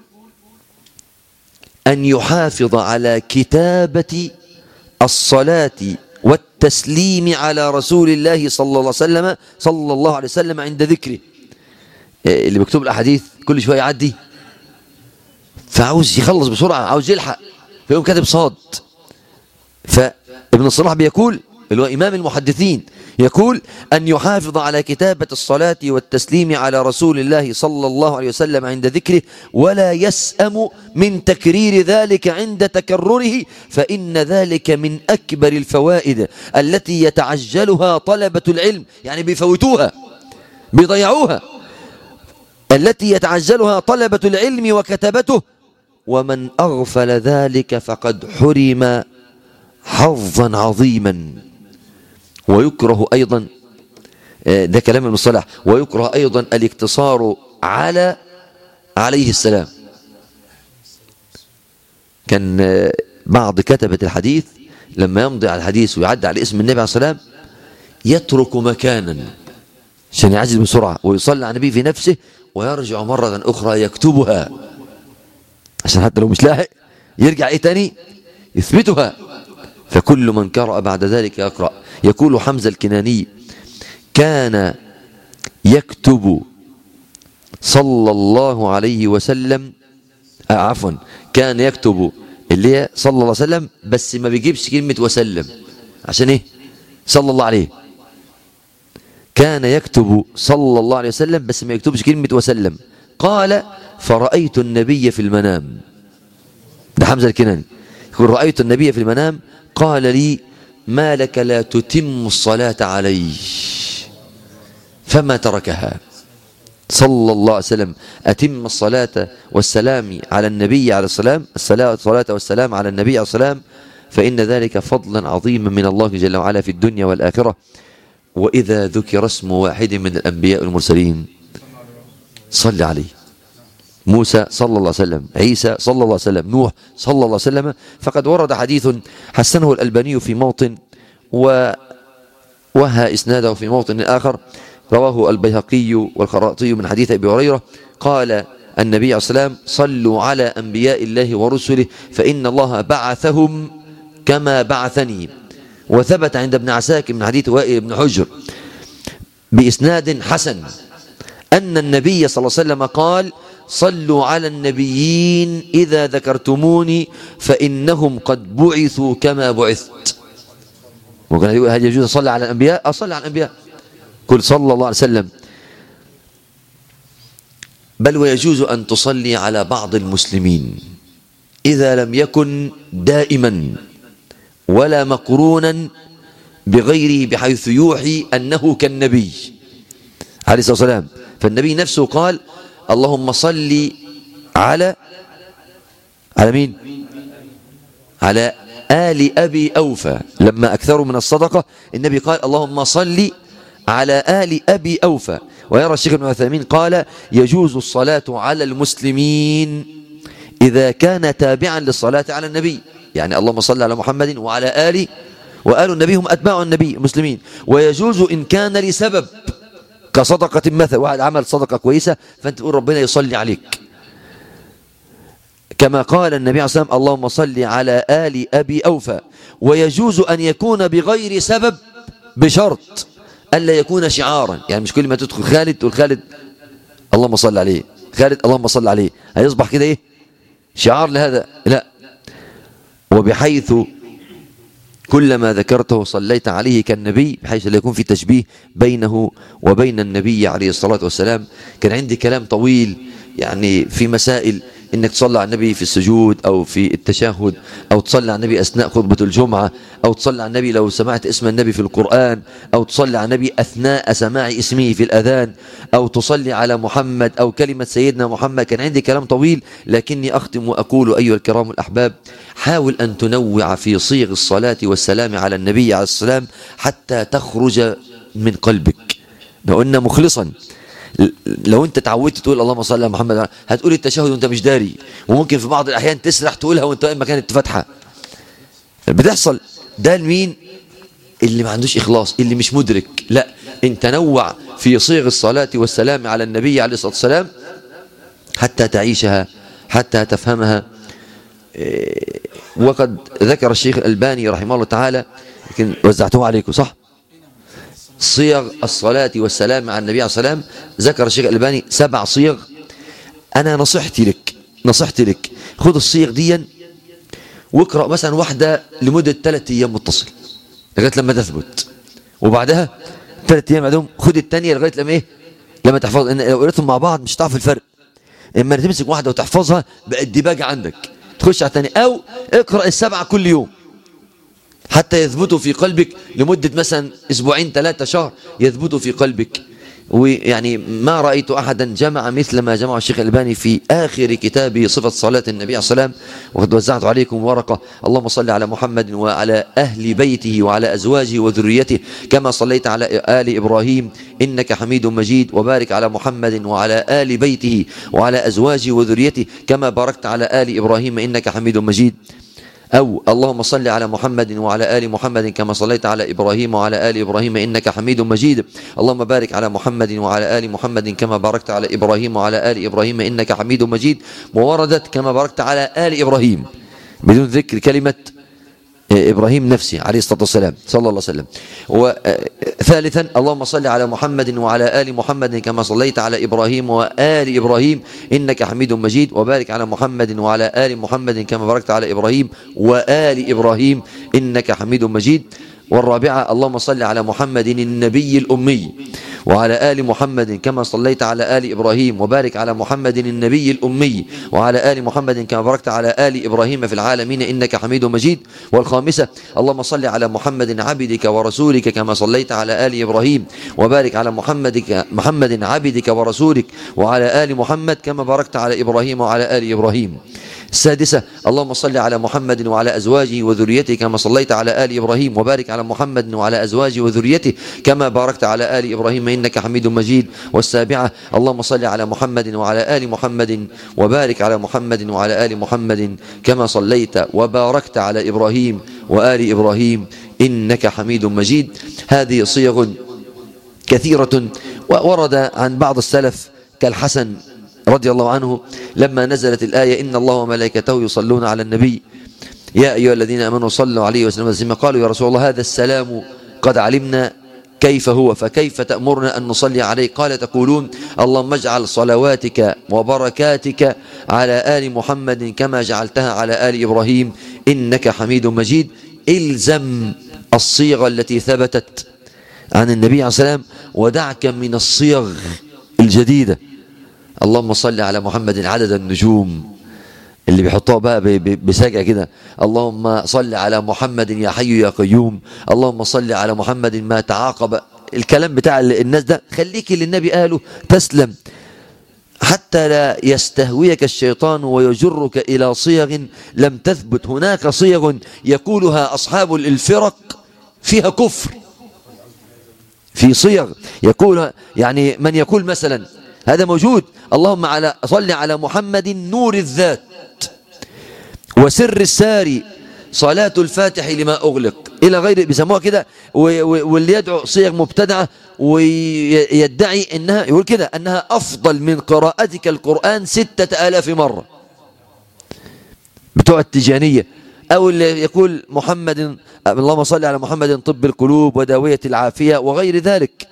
أن يحافظ على كتابة الصلاة والتسليم على رسول الله صلى الله عليه وسلم صلى الله عليه وسلم عند ذكره اللي بيكتب الأحاديث كل شوية يعدي فعاوز يخلص بسرعة عاوز يلحق فيقوم كاتب صاد فابن الصلاح بيقول اللي هو إمام المحدثين يقول أن يحافظ على كتابة الصلاة والتسليم على رسول الله صلى الله عليه وسلم عند ذكره ولا يسأم من تكرير ذلك عند تكرره فإن ذلك من أكبر الفوائد التي يتعجلها طلبة العلم يعني بيفوتوها بيضيعوها التي يتعجلها طلبة العلم وكتبته ومن أغفل ذلك فقد حرم حظا عظيما ويكره أيضا ده كلام ابن الصلاح ويكره أيضا الاقتصار على عليه السلام كان بعض كتبة الحديث لما يمضي على الحديث ويعدي على اسم النبي عليه السلام يترك مكانا عشان يعجز بسرعة ويصلي على النبي في نفسه ويرجع مرة أخرى يكتبها عشان حتى لو مش لاحق يرجع ايه تاني يثبتها فكل من قرأ بعد ذلك يقرأ يقول حمزة الكناني كان يكتب صلى الله عليه وسلم آه عفوا كان يكتب اللي هي صلى الله عليه وسلم بس ما بيجيبش كلمة وسلم عشان ايه صلى الله عليه كان يكتب صلى الله عليه وسلم بس ما يكتبش كلمة وسلم قال فرأيت النبي في المنام ده حمزة الكناني يقول رأيت النبي في المنام قال لي ما لك لا تتم الصلاة علي فما تركها صلى الله عليه وسلم أتم الصلاة والسلام على النبي عليه السلام الصلاة والسلام على النبي عليه السلام فإن ذلك فضلا عظيما من الله جل وعلا في الدنيا والآخرة وإذا ذكر اسم واحد من الأنبياء المرسلين صل عليه موسى صلى الله عليه وسلم عيسى صلى الله عليه وسلم نوح صلى الله عليه وسلم فقد ورد حديث حسنه الألباني في موطن و وها إسناده في موطن آخر رواه البيهقي والخراطي من حديث أبي هريرة قال النبي عليه السلام صلوا على أنبياء الله ورسله فإن الله بعثهم كما بعثني وثبت عند ابن عساكر من حديث وائل بن حجر بإسناد حسن أن النبي صلى الله عليه وسلم قال صلوا على النبيين إذا ذكرتموني فإنهم قد بعثوا كما بعثت وكان يقول هل يجوز أصلي على الأنبياء أصلي على الأنبياء قل صلى الله عليه وسلم بل ويجوز أن تصلي على بعض المسلمين إذا لم يكن دائما ولا مقرونا بغيره بحيث يوحي أنه كالنبي عليه الصلاة والسلام فالنبي نفسه قال اللهم صل على على مين على آل أبي أوفى لما أكثروا من الصدقة النبي قال اللهم صل على آل أبي أوفى ويرى الشيخ ابن عثيمين قال يجوز الصلاة على المسلمين إذا كان تابعا للصلاة على النبي يعني اللهم صل على محمد وعلى آل وآل النبي هم أتباع النبي المسلمين ويجوز إن كان لسبب كصدقة مثل واحد عمل صدقة كويسة فأنت تقول ربنا يصلي عليك كما قال النبي عليه الصلاة والسلام اللهم صل على آل أبي أوفى ويجوز أن يكون بغير سبب بشرط ألا يكون شعارا يعني مش كل ما تدخل خالد تقول خالد اللهم صل عليه خالد اللهم صل عليه هيصبح كده ايه شعار لهذا لا وبحيث كلما ذكرته صليت عليه كالنبي بحيث لا يكون في تشبيه بينه وبين النبي عليه الصلاة والسلام كان عندي كلام طويل يعني في مسائل انك تصلي على النبي في السجود او في التشهد او تصلي على النبي اثناء خطبه الجمعه او تصلي على النبي لو سمعت اسم النبي في القران او تصلي على النبي اثناء سماع اسمه في الاذان او تصلي على محمد او كلمه سيدنا محمد كان عندي كلام طويل لكني اختم واقول ايها الكرام الاحباب حاول ان تنوع في صيغ الصلاه والسلام على النبي عليه السلام حتى تخرج من قلبك لو ان مخلصا لو انت اتعودت تقول اللهم صل على محمد هتقول التشهد وانت مش داري وممكن في بعض الاحيان تسرح تقولها وانت واقف مكان الفاتحه بتحصل ده لمين اللي ما عندوش اخلاص اللي مش مدرك لا انت نوع في صيغ الصلاه والسلام على النبي عليه الصلاه والسلام حتى تعيشها حتى تفهمها وقد ذكر الشيخ الألباني رحمه الله تعالى لكن وزعته عليكم صح صيغ الصلاة والسلام على النبي عليه الصلاة والسلام ذكر الشيخ الألباني سبع صيغ أنا نصيحتي لك نصيحتي لك خذ الصيغ دي واقرأ مثلا واحدة لمدة ثلاثة أيام متصل لغاية لما تثبت وبعدها ثلاثة أيام بعدهم خذ الثانية لغاية لما إيه لما تحفظ إن لو قريتهم مع بعض مش هتعرف الفرق إما تمسك واحدة وتحفظها بقت ديباجة عندك تخش على الثانية أو اقرأ السبعة كل يوم حتى يثبتوا في قلبك لمدة مثلا أسبوعين ثلاثة شهر يثبتوا في قلبك ويعني ما رأيت أحدا جمع مثل ما جمع الشيخ الألباني في آخر كتابه صفة صلاة النبي عليه السلام وقد وزعت عليكم ورقة اللهم صل على محمد وعلى أهل بيته وعلى أزواجه وذريته كما صليت على آل إبراهيم إنك حميد مجيد وبارك على محمد وعلى آل بيته وعلى أزواجه وذريته كما باركت على آل إبراهيم إنك حميد مجيد أو اللهم صل على محمد وعلى آل محمد كما صليت على إبراهيم وعلى آل إبراهيم إنك حميد مجيد اللهم بارك على محمد وعلى آل محمد كما باركت على إبراهيم وعلى آل إبراهيم إنك حميد مجيد ووردت كما باركت على آل إبراهيم بدون ذكر كلمة إبراهيم نفسه عليه الصلاة والسلام صلى الله عليه وسلم وثالثا اللهم صل على محمد وعلى آل محمد كما صليت على إبراهيم وآل إبراهيم إنك حميد مجيد وبارك على محمد وعلى آل محمد كما باركت على إبراهيم وآل إبراهيم إنك حميد مجيد والرابعة اللهم صل على محمد النبي الأمي وعلى آل محمد كما صليت على آل إبراهيم وبارك على محمد النبي الأمي وعلى آل محمد كما باركت على آل إبراهيم في العالمين إنك حميد مجيد والخامسة اللهم صل على محمد عبدك ورسولك كما صليت على آل إبراهيم وبارك على محمد محمد عبدك ورسولك وعلى آل محمد كما باركت على إبراهيم وعلى آل إبراهيم السادسة اللهم صل على محمد وعلى أزواجه وذريته كما صليت على آل إبراهيم وبارك على محمد وعلى أزواجه وذريته كما باركت على آل إبراهيم إنك حميد مجيد والسابعة اللهم صل على محمد وعلى آل محمد وبارك على محمد وعلى آل محمد كما صليت وباركت على إبراهيم وآل إبراهيم إنك حميد مجيد هذه صيغ كثيرة ورد عن بعض السلف كالحسن رضي الله عنه لما نزلت الآية إن الله وملائكته يصلون على النبي يا أيها الذين أمنوا صلوا عليه وسلم تسليما قالوا يا رسول الله هذا السلام قد علمنا كيف هو فكيف تأمرنا أن نصلي عليه قال تقولون اللهم اجعل صلواتك وبركاتك على آل محمد كما جعلتها على آل إبراهيم إنك حميد مجيد إلزم الصيغة التي ثبتت عن النبي عليه السلام ودعك من الصيغ الجديدة اللهم صل على محمد عدد النجوم اللي بيحطوها بقى بسجع كده اللهم صل على محمد يا حي يا قيوم اللهم صل على محمد ما تعاقب الكلام بتاع الناس ده خليك اللي النبي قاله تسلم حتى لا يستهويك الشيطان ويجرك إلى صيغ لم تثبت هناك صيغ يقولها أصحاب الفرق فيها كفر في صيغ يقول يعني من يقول مثلا هذا موجود اللهم على صل على محمد نور الذات وسر الساري صلاة الفاتح لما أغلق إلى غير بيسموها كده واللي يدعو صيغ مبتدعة ويدعي إنها يقول كده أنها أفضل من قراءتك القرآن ستة آلاف مرة بتوع التجانية أو اللي يقول محمد اللهم صل على محمد طب القلوب وداوية العافية وغير ذلك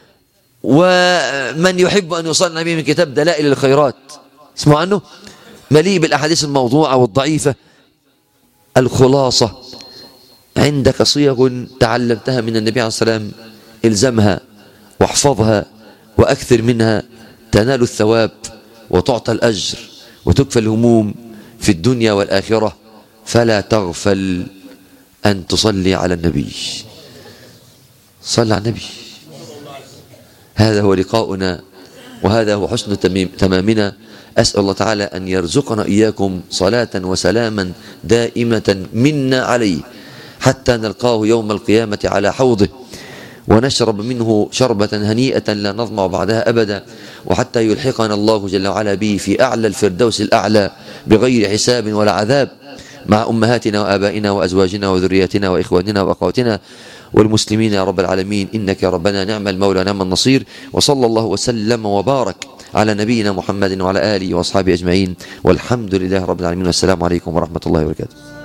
ومن يحب أن يصلي النبي من كتاب دلائل الخيرات اسمعوا عنه مليء بالأحاديث الموضوعة والضعيفة الخلاصة عندك صيغ تعلمتها من النبي عليه الصلاة والسلام الزمها واحفظها وأكثر منها تنال الثواب وتعطى الأجر وتكفى الهموم في الدنيا والآخرة فلا تغفل أن تصلي على النبي صلى على النبي هذا هو لقاؤنا وهذا هو حسن تمامنا أسأل الله تعالى أن يرزقنا إياكم صلاة وسلاما دائمة منا عليه حتى نلقاه يوم القيامة على حوضه ونشرب منه شربة هنيئة لا نظمع بعدها أبدا وحتى يلحقنا الله جل وعلا به في أعلى الفردوس الأعلى بغير حساب ولا عذاب مع أمهاتنا وآبائنا وأزواجنا وذرياتنا وإخواننا وأخواتنا والمسلمين يا رب العالمين إنك يا ربنا نعم المولى نعم النصير وصلى الله وسلم وبارك على نبينا محمد وعلى آله وأصحابه أجمعين والحمد لله رب العالمين والسلام عليكم ورحمة الله وبركاته